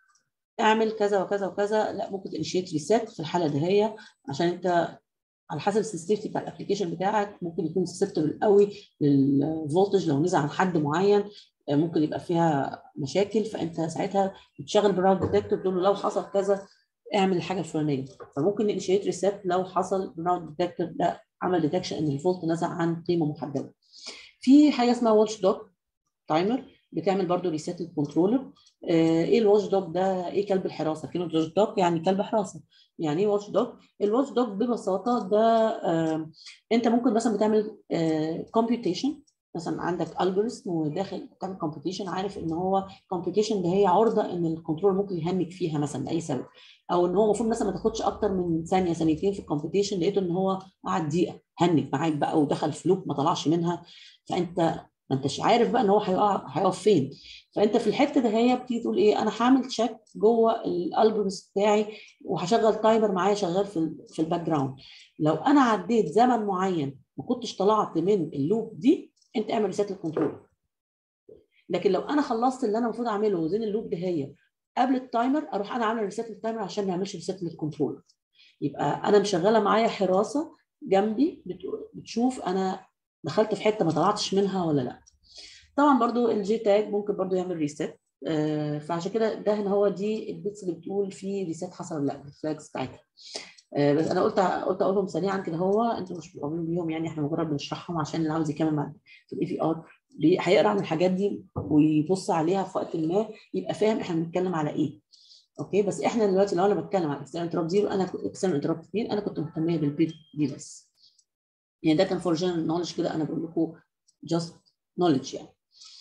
اعمل كذا وكذا وكذا لا ممكن تنشيت ريسيت في الحاله دي هي عشان انت على حسب السنسيتيفيتي بتاع الابلكيشن بتاعك ممكن يكون سسبتبل قوي للفولتج لو نزل عن حد معين ممكن يبقى فيها مشاكل فانت ساعتها بتشغل براوند ديتكتور تقول له لو حصل كذا اعمل الحاجه الفلانيه فممكن ننشيت ريسيت لو حصل براوند ديتكتور ده عمل ديتكشن ان الفولت نزل عن قيمه محدده. في حاجه اسمها واتش دوج تايمر بتعمل برضو ريسيت للكنترولر آه ايه الواتش دوج ده ايه كلب الحراسه كلمه واتش دوج يعني كلب حراسه يعني ايه واتش دوج الواتش دوج ببساطه ده آه انت ممكن مثلا بتعمل كومبيوتيشن آه مثلا عندك الجوريثم وداخل بتعمل كومبيوتيشن عارف ان هو كومبيوتيشن ده هي عرضه ان الكنترول ممكن يهنج فيها مثلا لاي سبب او ان هو المفروض مثلا ما تاخدش اكتر من ثانيه ثانيتين في الكومبيوتيشن لقيته ان هو قعد دقيقه هنج معاك بقى ودخل في لوب ما طلعش منها فانت ما انتش عارف بقى ان هو هيقع هيقف فين فانت في الحته ده هي بتيجي تقول ايه انا هعمل تشيك جوه الالجوريثم بتاعي وهشغل تايمر معايا شغال في في الباك جراوند لو انا عديت زمن معين ما كنتش طلعت من اللوب دي انت اعمل ريسيت للكنترول لكن لو انا خلصت اللي انا المفروض اعمله وزين اللوب ده هي قبل التايمر اروح انا عامل ريسيت للتايمر عشان ما يعملش ريسيت للكنترول يبقى انا مشغله معايا حراسه جنبي بتشوف انا دخلت في حته ما طلعتش منها ولا لا طبعا برضو الجي تاج ممكن برضو يعمل ريسيت آه فعشان كده ده هنا هو دي البيتس اللي بتقول في ريسيت حصل ولا لا الفلاجز بتاعتها آه بس انا قلت قلت اقولهم سريعا كده هو انتوا مش مؤمنين بيهم يعني احنا مجرد بنشرحهم عشان اللي عاوز يكمل مع في الاي في ار هيقرا عن الحاجات دي ويبص عليها في وقت ما يبقى فاهم احنا بنتكلم على ايه اوكي بس احنا دلوقتي لو انا بتكلم على اكسترنال انترابت زيرو انا اكسترنال انترابت 2 انا كنت مهتميه بالبيت دي بس يعني ده كان فور جنرال نولج كده انا بقول لكم جاست نولج يعني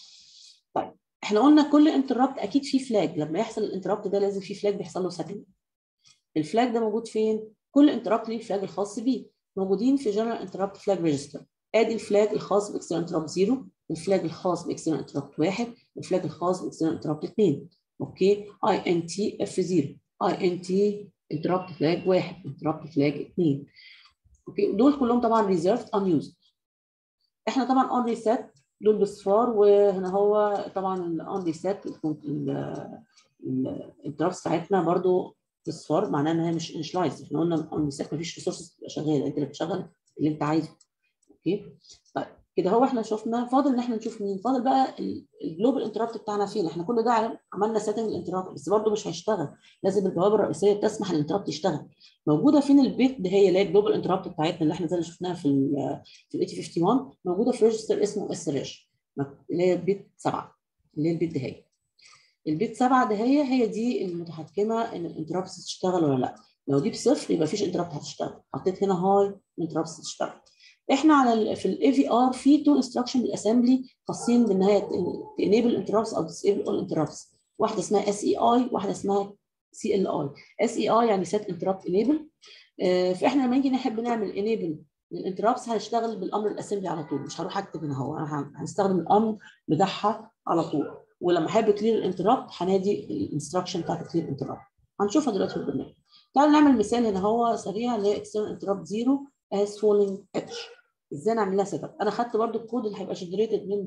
طيب احنا قلنا كل انترابت اكيد فيه فلاج لما يحصل الانترابت ده لازم فيه فلاج بيحصل له سكند الفلاج ده موجود فين كل انترابت ليه الفلاج الخاص بيه موجودين في جنرال انترابت فلاج ريجستر ادي الفلاج الخاص باكسترنال انترابت 0 الفلاج الخاص باكسترنال انترابت 1 الفلاج الخاص باكسترنال انترابت 2 اوكي اي ان تي اف 0 اي ان تي انترابت فلاج 1 انترابت فلاج 2 اوكي دول كلهم طبعا ريزيرفد ان يوزد احنا طبعا اون ريسيت دول بصفار وهنا هو طبعا الاون ريسيت الانترابت بتاعتنا برضو اصفار معناها ان هي مش انشلايز احنا قلنا المساك مفيش ريسورسز تبقى شغاله انت اللي بتشغل اللي انت عايزه اوكي طيب كده هو احنا شفنا فاضل ان احنا نشوف مين فاضل بقى الجلوبال انترابت بتاعنا فين احنا كل ده عملنا سيتنج الانترابت بس برضه مش هيشتغل لازم البوابه الرئيسيه تسمح للانترابت يشتغل موجوده فين البيت ده هي اللي هي الجلوبال انترابت بتاعتنا اللي احنا زي اللي شفناها في ال في ال 8051 موجوده في ريجستر اسمه اس ريج اللي هي البيت 7 اللي هي البيت ده هي البيت 7 ده هي هي دي المتحكمه ان الانترابت تشتغل ولا لا لو دي بصفر يبقى مفيش انترابت هتشتغل حطيت هنا هاي الانترابت تشتغل احنا على ال في الاي في ار في تو انستراكشن بالاسامبلي خاصين بان هي تنيبل انترابس او تسيبل اول انترابس واحده اسمها اس اي اي واحده اسمها سي ال اي اس اي اي يعني سيت انترابت انيبل فاحنا لما نيجي نحب نعمل انيبل للانترابس هنشتغل بالامر الاسمبلي على طول مش هروح اكتب هنا هو انا هنستخدم الامر بتاعها على طول ولما احب كلير الانترابت هنادي الانستراكشن بتاعت كلير انترابت هنشوفها دلوقتي في البرنامج تعالوا نعمل مثال هنا هو سريع اللي هي اكسترنال انترابت زيرو as falling edge ازاي نعمل لها سيت اب انا خدت برده الكود اللي هيبقى جنريتد من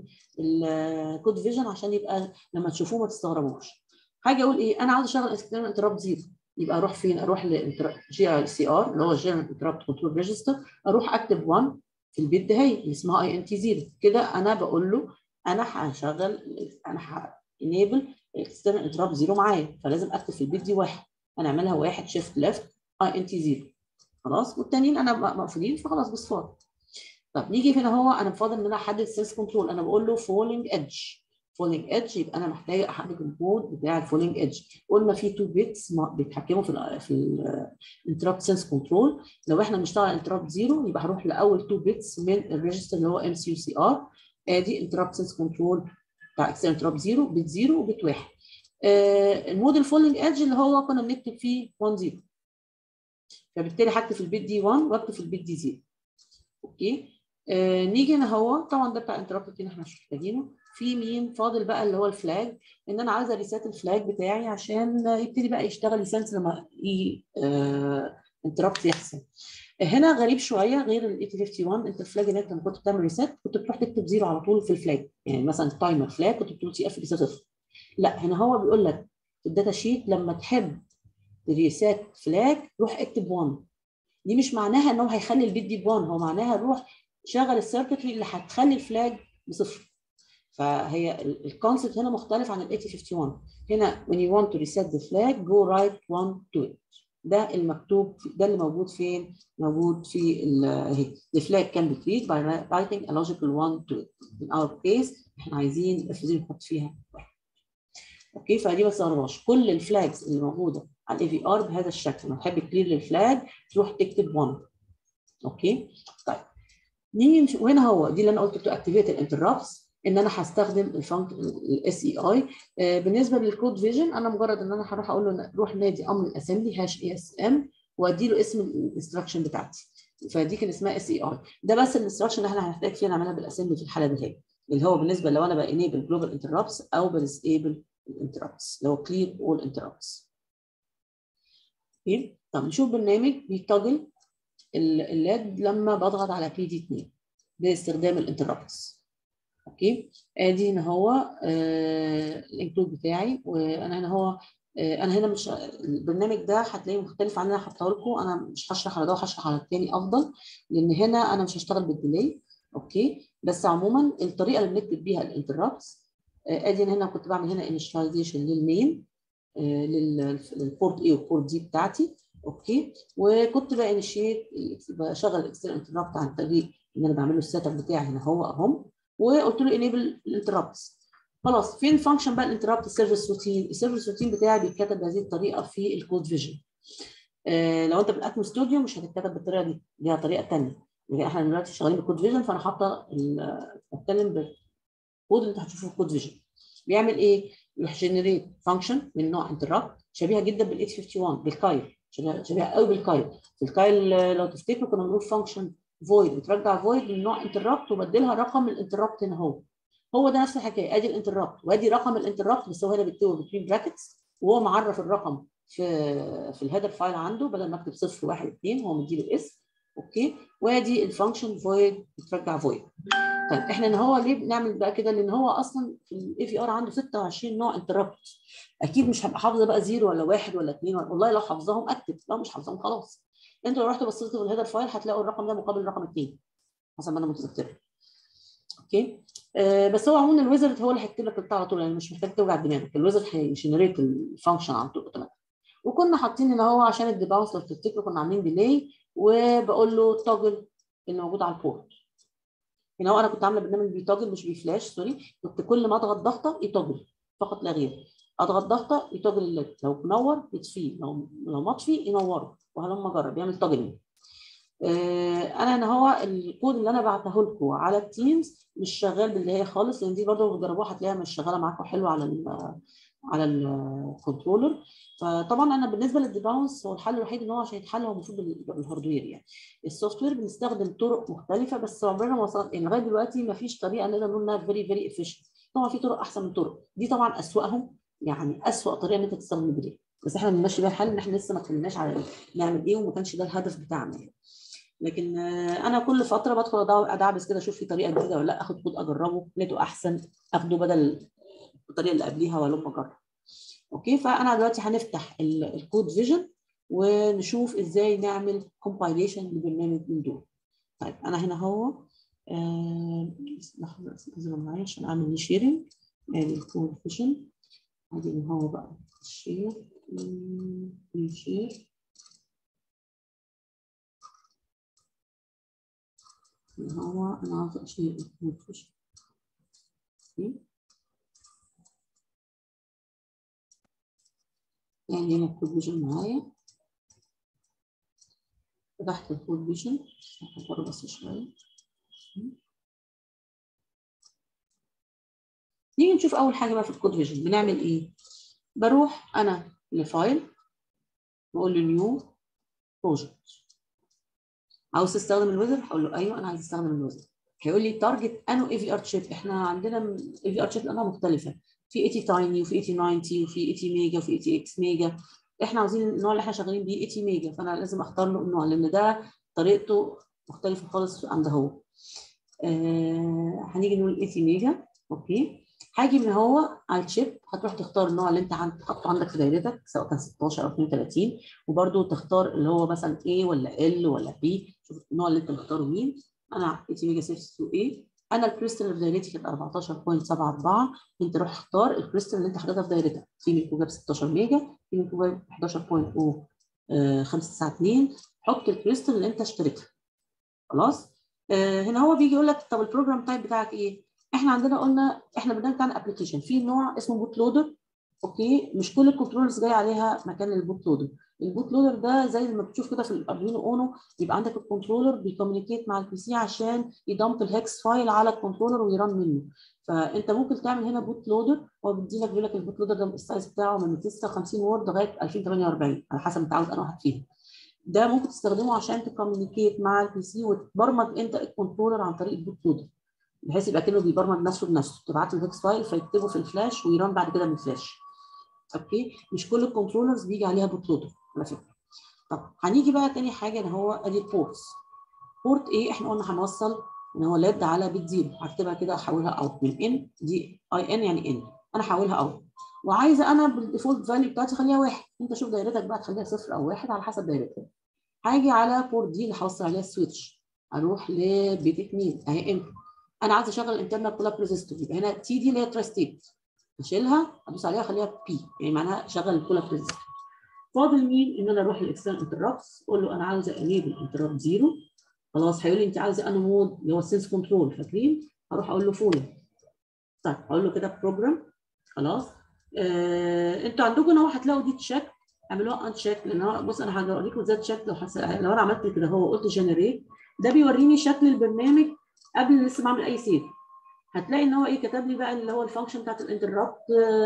الكود فيجن عشان يبقى لما تشوفوه ما تستغربوش حاجه اقول ايه انا عاوز اشغل اكسترنال انترابت زيرو يبقى اروح فين اروح جي اي سي ار اللي هو جنرال انترابت كنترول ريجستر اروح اكتب 1 في البيت ده هي اللي اسمها اي ان تي زيرو كده انا بقول له انا هشغل انا ه انيبل اكسترنال انترابت زيرو معايا فلازم اكتب في البيت دي واحد هنعملها واحد شيفت ليفت اي ان تي زيرو خلاص والتانيين انا مقفولين فخلاص بصفار طب نيجي هنا هو انا بفضل ان انا احدد سيلز كنترول انا بقول له فولينج ايدج فولينج ايدج يبقى انا محتاج احدد الكود بتاع الفولينج ايدج قلنا في تو بيتس بيتحكموا في ال في الانترابت سيلز كنترول لو احنا بنشتغل انترابت زيرو يبقى هروح لاول تو بيتس من الريجستر اللي هو ام سي يو سي ار ادي انترابت سيلز كنترول بتاع اكسل انترابت زيرو بيت زيرو وبيت واحد آه الموديل فولينج ايدج اللي هو كنا بنكتب فيه 1 0 فبالتالي هكتب في البيت دي 1 واكتب في البيت دي 0 اوكي آه نيجي هنا هو طبعا ده بتاع انترابت احنا مش محتاجينه في مين فاضل بقى اللي هو الفلاج ان انا عايزه ريسيت الفلاج بتاعي عشان يبتدي بقى يشتغل ليسنس لما ي آه انترابت يحصل هنا غريب شويه غير ال 8051 انت الفلاج هناك لما كنت بتعمل ريسيت كنت بتروح تكتب زيرو على طول في الفلاج يعني مثلا التايمر فلاج كنت بتقول سي اف بيساوي صفر لا هنا هو بيقول لك في الداتا شيت لما تحب ريسيت فلاج روح اكتب 1 دي مش معناها ان هو هيخلي البيت دي ب 1 هو معناها روح شغل السيركتري اللي هتخلي الفلاج بصفر فهي الكونسبت هنا مختلف عن ال 8051 هنا when you want to reset the flag go write 1 to it ده المكتوب ده اللي موجود فين؟ موجود في اهي the flag can be created by writing a logical one to it in our case احنا عايزين الفلوس نحط فيها واحد اوكي فدي ما تستغربوش كل الفلاجز اللي موجوده على الاي في ار بهذا الشكل لما تحب كلير للفلاج تروح تكتب 1 اوكي طيب نيجي وهنا هو دي اللي انا قلت تو اكتيفيت الانترابتس ان انا هستخدم الفانكشن الاس اي اي بالنسبه للكود فيجن انا مجرد ان انا هروح اقول له روح نادي امر الاسمبلي هاش اي اس ام وادي له اسم الانستراكشن بتاعتي فدي كان اسمها اس اي اي ده بس الانستراكشن اللي احنا هنحتاج فيها نعملها بالاسمبلي في الحاله دي هي اللي هو بالنسبه لو انا بانيبل جلوبال انترابتس او بديسيبل الانترابتس اللي هو كلير اول انترابتس طب نشوف برنامج بيتجل اللاد لما بضغط على بي دي 2 باستخدام الانترابتس اوكي ادي هنا هو آه الانكلود بتاعي وانا هنا هو آه انا هنا مش البرنامج ده هتلاقيه مختلف عن اللي انا حاطه لكم انا مش هشرح على ده وهشرح على الثاني افضل لان هنا انا مش هشتغل بالديلي اوكي بس عموما الطريقه اللي بنكتب بيها الانترابتس آه ادي هنا كنت بعمل هنا انيشاليزيشن للمين آه للبورت اي والبورت دي بتاعتي اوكي وكنت بانيشيت بشغل الاكسترنال انترابت عن طريق ان انا بعمل له السيت اب بتاعي هنا هو اهم وقلت له انيبل الانترابتس خلاص فين فانكشن بقى الانترابت السيرفيس روتين السيرفيس روتين بتاعي بيتكتب بهذه الطريقه في الكود فيجن آه لو انت بالاتمو ستوديو مش هتتكتب بالطريقه دي ليها طريقه ثانيه يعني احنا دلوقتي شغالين بالكود فيجن فانا حاطه بتكلم بالكود اللي انت هتشوفه في الكود فيجن بيعمل ايه؟ يروح جنريت فانكشن من نوع انترابت شبيهه جدا بال 851 بالكايل شبيهه قوي بالكايل في الكايل لو تفتكروا كنا بنقول فانكشن فويد بترجع فويد من نوع انترابت وبدلها رقم الانترابت هنا هو هو ده نفس الحكايه ادي الانترابت وادي رقم الانترابت بس هو هنا بيكتبه بتوين براكتس وهو معرف الرقم في في الهيدر فايل عنده بدل ما اكتب صفر واحد اثنين هو مديله اسم اوكي وادي الفانكشن فويد بترجع فويد طيب احنا ان هو ليه بنعمل بقى كده لان هو اصلا في الاي في ار عنده 26 نوع انتربت اكيد مش هبقى حافظه بقى زيرو ولا واحد ولا اثنين والله لو حافظاهم اكتب لو مش حافظاهم خلاص انتوا لو رحتوا بصيتوا في الهيدر فايل هتلاقوا الرقم ده مقابل رقم اثنين حسب ما انا متذكره اوكي آه بس هو عموما الويزرد هو اللي هيكتب لك البتاع على طول يعني مش محتاج توجع دماغك الويزرد هيجنريت الفانكشن على طول اوتوماتيك وكنا حاطين ان هو عشان الديباونس لو تفتكروا كنا عاملين ديلي وبقول له توجل اللي موجود على البورت هنا هو انا كنت عامله برنامج بيتوجل مش بيفلاش سوري كنت كل ما اضغط ضغطه يتوجل فقط لا غير اضغط ضغطه يتوجل الليد لو منور يطفيه لو لو مطفي ينوره وهلما جرب يعمل توجلنج انا هنا هو الكود اللي انا بعته لكم على التيمز مش شغال باللي هي خالص لان دي برضه بتجربوها هتلاقيها مش شغاله معاكم حلو على ال على الكنترولر فطبعا انا بالنسبه للديباونس هو الحل الوحيد ان هو عشان يتحل هو المفروض بالهاردوير يعني السوفت وير بنستخدم طرق مختلفه بس عمرنا ما وصلت يعني لغايه دلوقتي ما فيش طريقه نقدر نقول انها فيري فيري افيشنت طبعا في طرق احسن من طرق دي طبعا اسوأهم يعني اسوأ طريقه ان انت تستخدم البريك بس احنا بنمشي بيها الحل ان احنا لسه ما اتكلمناش على نعمل ايه وما كانش ده الهدف بتاعنا يعني لكن انا كل فتره بدخل ادعبس كده اشوف في طريقه جديده ولا لا اخد كود اجربه لقيته احسن اخده بدل الطريقه اللي قبليها ولما اجرب اوكي فانا دلوقتي هنفتح الكود فيجن ونشوف ازاي نعمل كومبايليشن لبرنامج من دول طيب انا هنا هو لازم معايا عشان اعمل لي شيرنج ادي الكود فيجن ادي ان هو بقى شير شير هو انا عاوزه اشيل الكود فيجن يعني هنا الكود فيجن معايا فتحت الكود فيجن هكبره بس شوية نيجي نشوف أول حاجة بقى في الكود فيجن بنعمل إيه؟ بروح أنا لفايل بقول له نيو بروجكت عاوز تستخدم الويزر؟ هقول له أيوه أنا عايز أستخدم الويزر هيقول لي تارجت انو اي في ار شيب احنا عندنا اي في ار شيب انواع مختلفه في 80 تايني وفي 80 90 وفي 80 ميجا وفي 80 اكس ميجا احنا عاوزين النوع اللي احنا شغالين بيه 80 ميجا فانا لازم اختار له النوع لان ده طريقته مختلفه خالص عن ده هو آه هنيجي نقول 80 ميجا اوكي هاجي من هو على الشيب هتروح تختار النوع اللي انت حاطه عندك في دايرتك سواء كان 16 او 32 وبرده تختار اللي هو مثلا A ولا L ولا B شوف النوع اللي انت مختاره مين انا 80 ميجا 62 A انا الكريستال اللي في دايرتي كانت 14.74 انت روح اختار الكريستال اللي انت حاططها في دايرتك في منكم جاب 16 ميجا في منكم جاب 11.592 حط الكريستال اللي انت اشتريتها خلاص آه هنا هو بيجي يقول لك طب البروجرام تايب بتاعك ايه احنا عندنا قلنا احنا البرنامج بتاعنا ابلكيشن في نوع اسمه بوت لودر اوكي مش كل الكنترولرز جاي عليها مكان البوت لودر البوت لودر ده زي ما بتشوف كده في الاردوينو اونو يبقى عندك الكنترولر بيكوميونيكيت مع البي سي عشان يدمب الهكس فايل على الكنترولر ويران منه فانت ممكن تعمل هنا بوت لودر هو بيدي لك بيقول لك البوت لودر ده السايز بتاعه من 56 وورد لغايه 2048 على حسب انت عاوز انهي واحد فيهم ده ممكن تستخدمه عشان تكوميونيكيت مع البي سي وتبرمج انت الكنترولر عن طريق البوت لودر بحيث يبقى كانه بيبرمج نفسه بنفسه تبعت له الهكس فايل فيكتبه في الفلاش ويران بعد كده من الفلاش اوكي مش كل الكنترولرز بيجي عليها بوت لودر على فكره طب هنيجي بقى تاني حاجه ان هو ادي البورتس بورت ايه احنا قلنا هنوصل ان هو لاد على بيت زيرو هكتبها كده احولها اوت من ان دي اي ان يعني ان انا هحولها اوت وعايزه انا بالديفولت فاليو بتاعتي اخليها واحد انت شوف دايرتك بقى تخليها صفر او واحد على حسب دايرتك هاجي على بورت دي اللي هوصل عليها السويتش اروح لبيت 2 اهي ان انا عايزه اشغل الانترنال بول اب ريزيستور يبقى هنا تي دي اللي هي تراستيت اشيلها ادوس عليها اخليها بي يعني معناها شغل البول اب ريزيستور فاضل مين ان انا اروح للاكسترنال انترابس اقول له انا عاوزه انيبل انتراب زيرو خلاص هيقول لي انت عاوزه انه مود اللي هو السنس كنترول فاكرين هروح اقول له فول طيب اقول له كده بروجرام خلاص آه، انتوا عندكم ان هو هتلاقوا دي تشيك اعملوها ان تشيك لان هو بص انا هوريكم ازاي تشيك لو حس... لو انا عملت كده هو قلت جنريت ده بيوريني شكل البرنامج قبل لسه ما اعمل اي سيف هتلاقي ان هو ايه كتب لي بقى اللي هو الفانكشن بتاعت الانتربت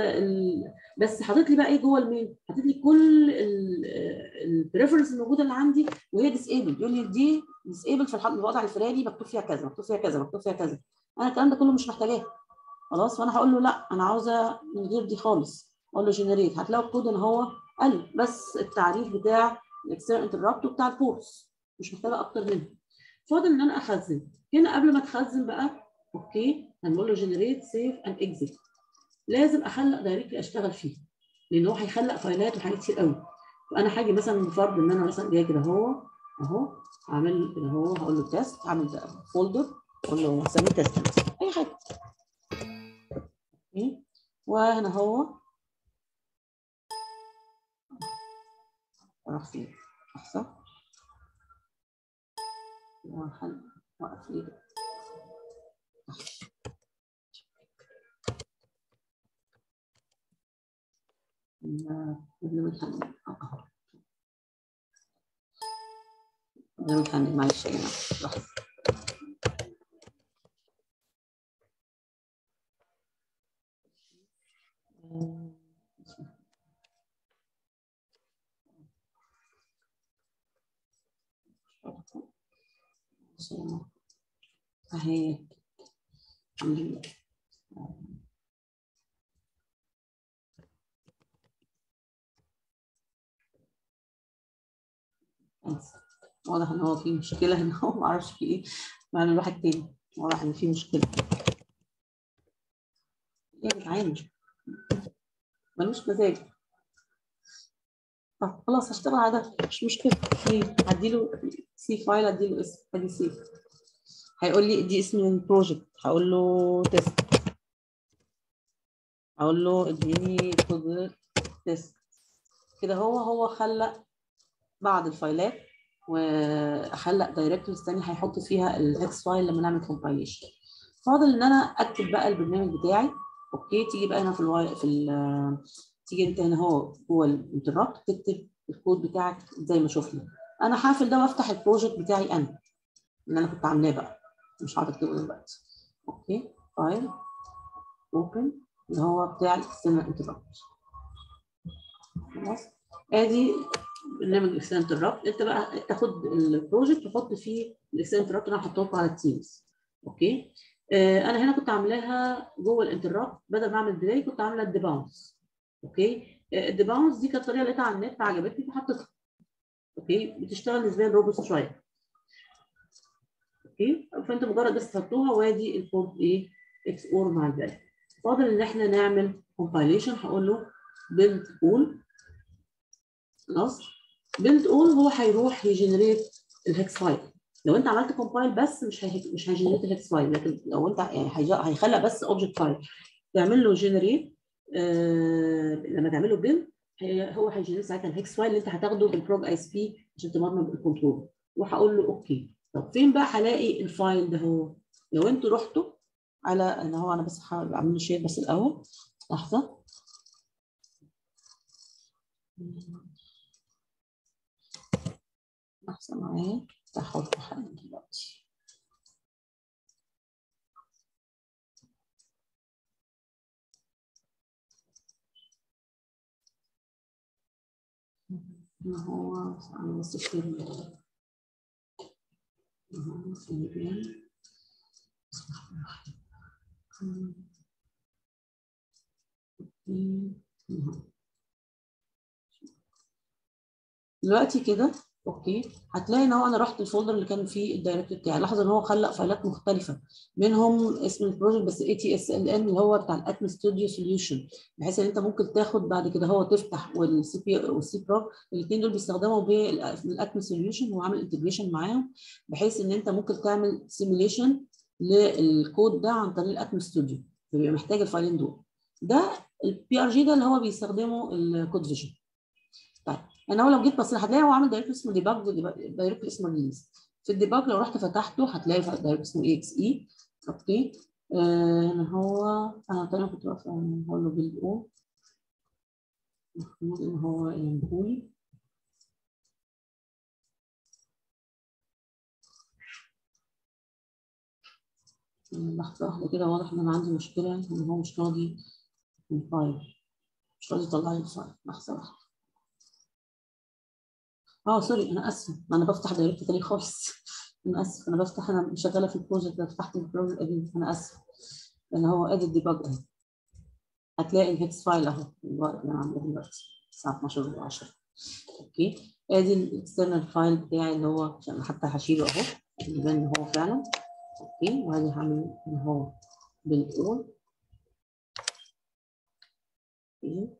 بس حاطط لي بقى ايه جوه المين حاطط لي كل البريفرنس الموجوده اللي عندي وهي ديسيبل يقول لي دي ديسيبل في الوضع الفلاني مكتوب فيها كذا مكتوب فيها كذا مكتوب فيها كذا انا الكلام ده كله مش محتاجاه خلاص فانا هقول له لا انا عاوزه من غير دي خالص اقول له جنريت هتلاقوا الكود ان هو قال بس التعريف بتاع الاكسترنال انتربت وبتاع الكورس مش محتاجه اكتر منها فاضل ان انا اخزن هنا قبل ما تخزن بقى اوكي هنقول له جنريت سيف اند اكزيت لازم اخلق دايركتلي اشتغل فيه لان هو هيخلق فايلات وحاجات كتير قوي فانا هاجي مثلا بفرض ان انا مثلا جاي كده اهو اهو اعمل كده اهو هقول له تيست اعمل ده فولدر اقول له هسميه تيست اي حاجه اوكي وهنا هو راح فين احسن وحل وقف لي ده برنامج هنج اهو برنامج هنج معلش يا جماعه لحظه اهي الحمد لله واضح ان هو في مشكله هنا هو ما اعرفش في ايه مع الواحد تاني واضح ان في مشكله يا جدعان ملوش مزاج طب خلاص هشتغل على ده مش مشكله ايه هديله سي فايل اديله اسم ادي سيف هيقول لي دي اسم البروجكت هقول له تيست هقول له اديني كود تيست كده هو هو خلق بعض الفايلات وخلق دايركتوريز تاني هيحط فيها الهكس فايل لما نعمل كومبايليشن فاضل ان انا اكتب بقى البرنامج بتاعي اوكي تيجي بقى هنا في الواي في ال تيجي انت هنا هو جوه الانترابت تكتب الكود بتاعك زي ما شفنا انا هقفل ده وافتح البروجكت بتاعي انا اللي انا كنت عاملاه بقى مش هقعد اكتبه دلوقتي اوكي فايل اوبن اللي هو بتاع الاكسترنال انترابت خلاص ادي برنامج الاكسترنال انترابت انت بقى تاخد البروجكت تحط فيه الاكسترنال انترابت انا هحطه على التيمز اوكي آه انا هنا كنت عاملاها جوه الانترابت بدل ما اعمل ديلي كنت عامله الديباونس اوكي آه الديباونس دي كانت طريقه لقيتها على النت عجبتني فحطيتها اوكي بتشتغل نسبيا روبوست شويه اوكي فانت مجرد بس تحطوها وادي الكود ايه اكس اور مع الفاليو فاضل ان احنا نعمل كومبايليشن هقول له بيلد اول خلاص بيلد اول هو هيروح يجنريت الهكس فايل لو انت عملت كومبايل بس مش هي... مش هيجنريت الهكس فايل لكن لو انت يعني هيج... هيخلق بس اوبجكت فايل تعمل له جنريت آه... لما تعمل له بيلد هو هيجنريت ساعتها الهكس فايل اللي انت هتاخده بالبروج اي اس بي عشان تبرمج الكنترول وهقول له اوكي طب فين بقى هلاقي الفايل ده هو لو انتوا رحتوا على ان هو انا بس هحاول اعمل له شير بس الاول لحظه لحظه معايا هحط حل دلوقتي ما هو انا بس شير دلوقتي كده اوكي هتلاقي ان هو انا رحت الفولدر اللي كان فيه الدايركت بتاعي لاحظ ان هو خلق فايلات مختلفه منهم اسم البروجكت بس اي تي اس ال ان اللي هو بتاع الاتم ستوديو سوليوشن بحيث ان انت ممكن تاخد بعد كده هو تفتح والسي بي والسي برو الاثنين دول بيستخدموا بالاتم سوليوشن هو عامل انتجريشن معاهم بحيث ان انت ممكن تعمل سيميليشن للكود ده عن طريق الاتم ستوديو بيبقى محتاج الفايلين دول ده البي ار جي ده اللي هو بيستخدمه الكود فيجن طيب انا هو لو جيت بص هتلاقي هو عامل دايركت اسمه ديباج دايركت اسمه ريليز في الديباج لو رحت فتحته هتلاقي دايركت اسمه اي اكس اي اوكي آه هو انا تاني كنت واقفه هقول له بيلد او المفروض ان هو ينبولي لحظه واحده كده واضح ان انا عندي مشكله ان هو مش راضي الفايل مش راضي يطلع لي الفايل لحظه واحده اه سوري انا اسفه انا بفتح دايركت تاني خالص انا اسف انا بفتح انا شغاله في البروجكت ده فتحت البروجكت القديم انا اسف لان هو ادي الديباج اهي هتلاقي الهيكس فايل اهو الوقت اللي انا عامله دلوقتي الساعه 12 و10 اوكي ادي الاكسترنال فايل بتاعي اللي هو عشان حتى هشيله اهو يبان ان هو فعلا اوكي وادي هعمل ان هو بالاول اوكي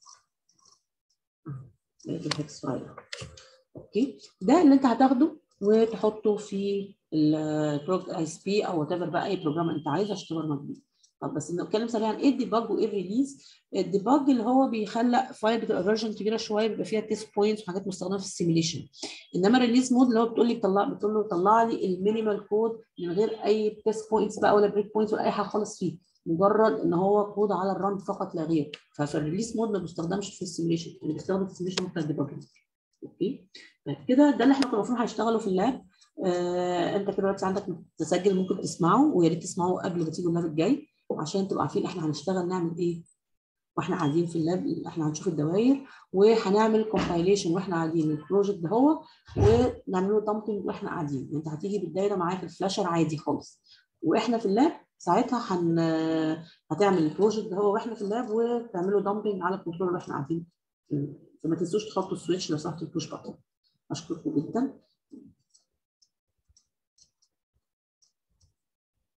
ادي الهكس فايل اوكي ده اللي انت هتاخده وتحطه في البروجكت اي اس بي او وات ايفر بقى اي بروجرام انت عايزه عشان تبرمج بيه طب بس نتكلم سريعا ايه الديباج وايه الريليز الديباج اللي هو بيخلق فايل بتبقى فيرجن كبيره شويه بيبقى فيها تيست بوينتس وحاجات مستخدمه في السيميليشن انما الريليز مود اللي هو بتقول لي طلع بتقول له طلع لي المينيمال كود من غير اي تيست بوينتس بقى ولا بريك بوينتس ولا اي حاجه خالص فيه مجرد ان هو كود على الران فقط لا غير ففي الريليز مود ما بيستخدمش في السيميليشن اللي بيستخدم في السيميليشن بتاع الديباجنج اوكي طيب كده ده اللي احنا كنا المفروض هنشتغله في اللاب آه انت كده دلوقتي عندك تسجل ممكن تسمعه ويا ريت تسمعه قبل ما تيجوا اللاب الجاي عشان تبقوا عارفين احنا هنشتغل نعمل ايه واحنا قاعدين في اللاب احنا هنشوف الدوائر وهنعمل كومبايليشن واحنا قاعدين البروجكت ده هو ونعمل له دامبنج واحنا قاعدين انت هتيجي بالدايره معاك الفلاشر عادي خالص واحنا في اللاب ساعتها هن هتعمل البروجكت ده هو واحنا في اللاب وتعملوا دامبنج على الكنترول واحنا قاعدين فما تنسوش تحطوا السويتش لو سمحتوا البوش بutton اشكركم جدا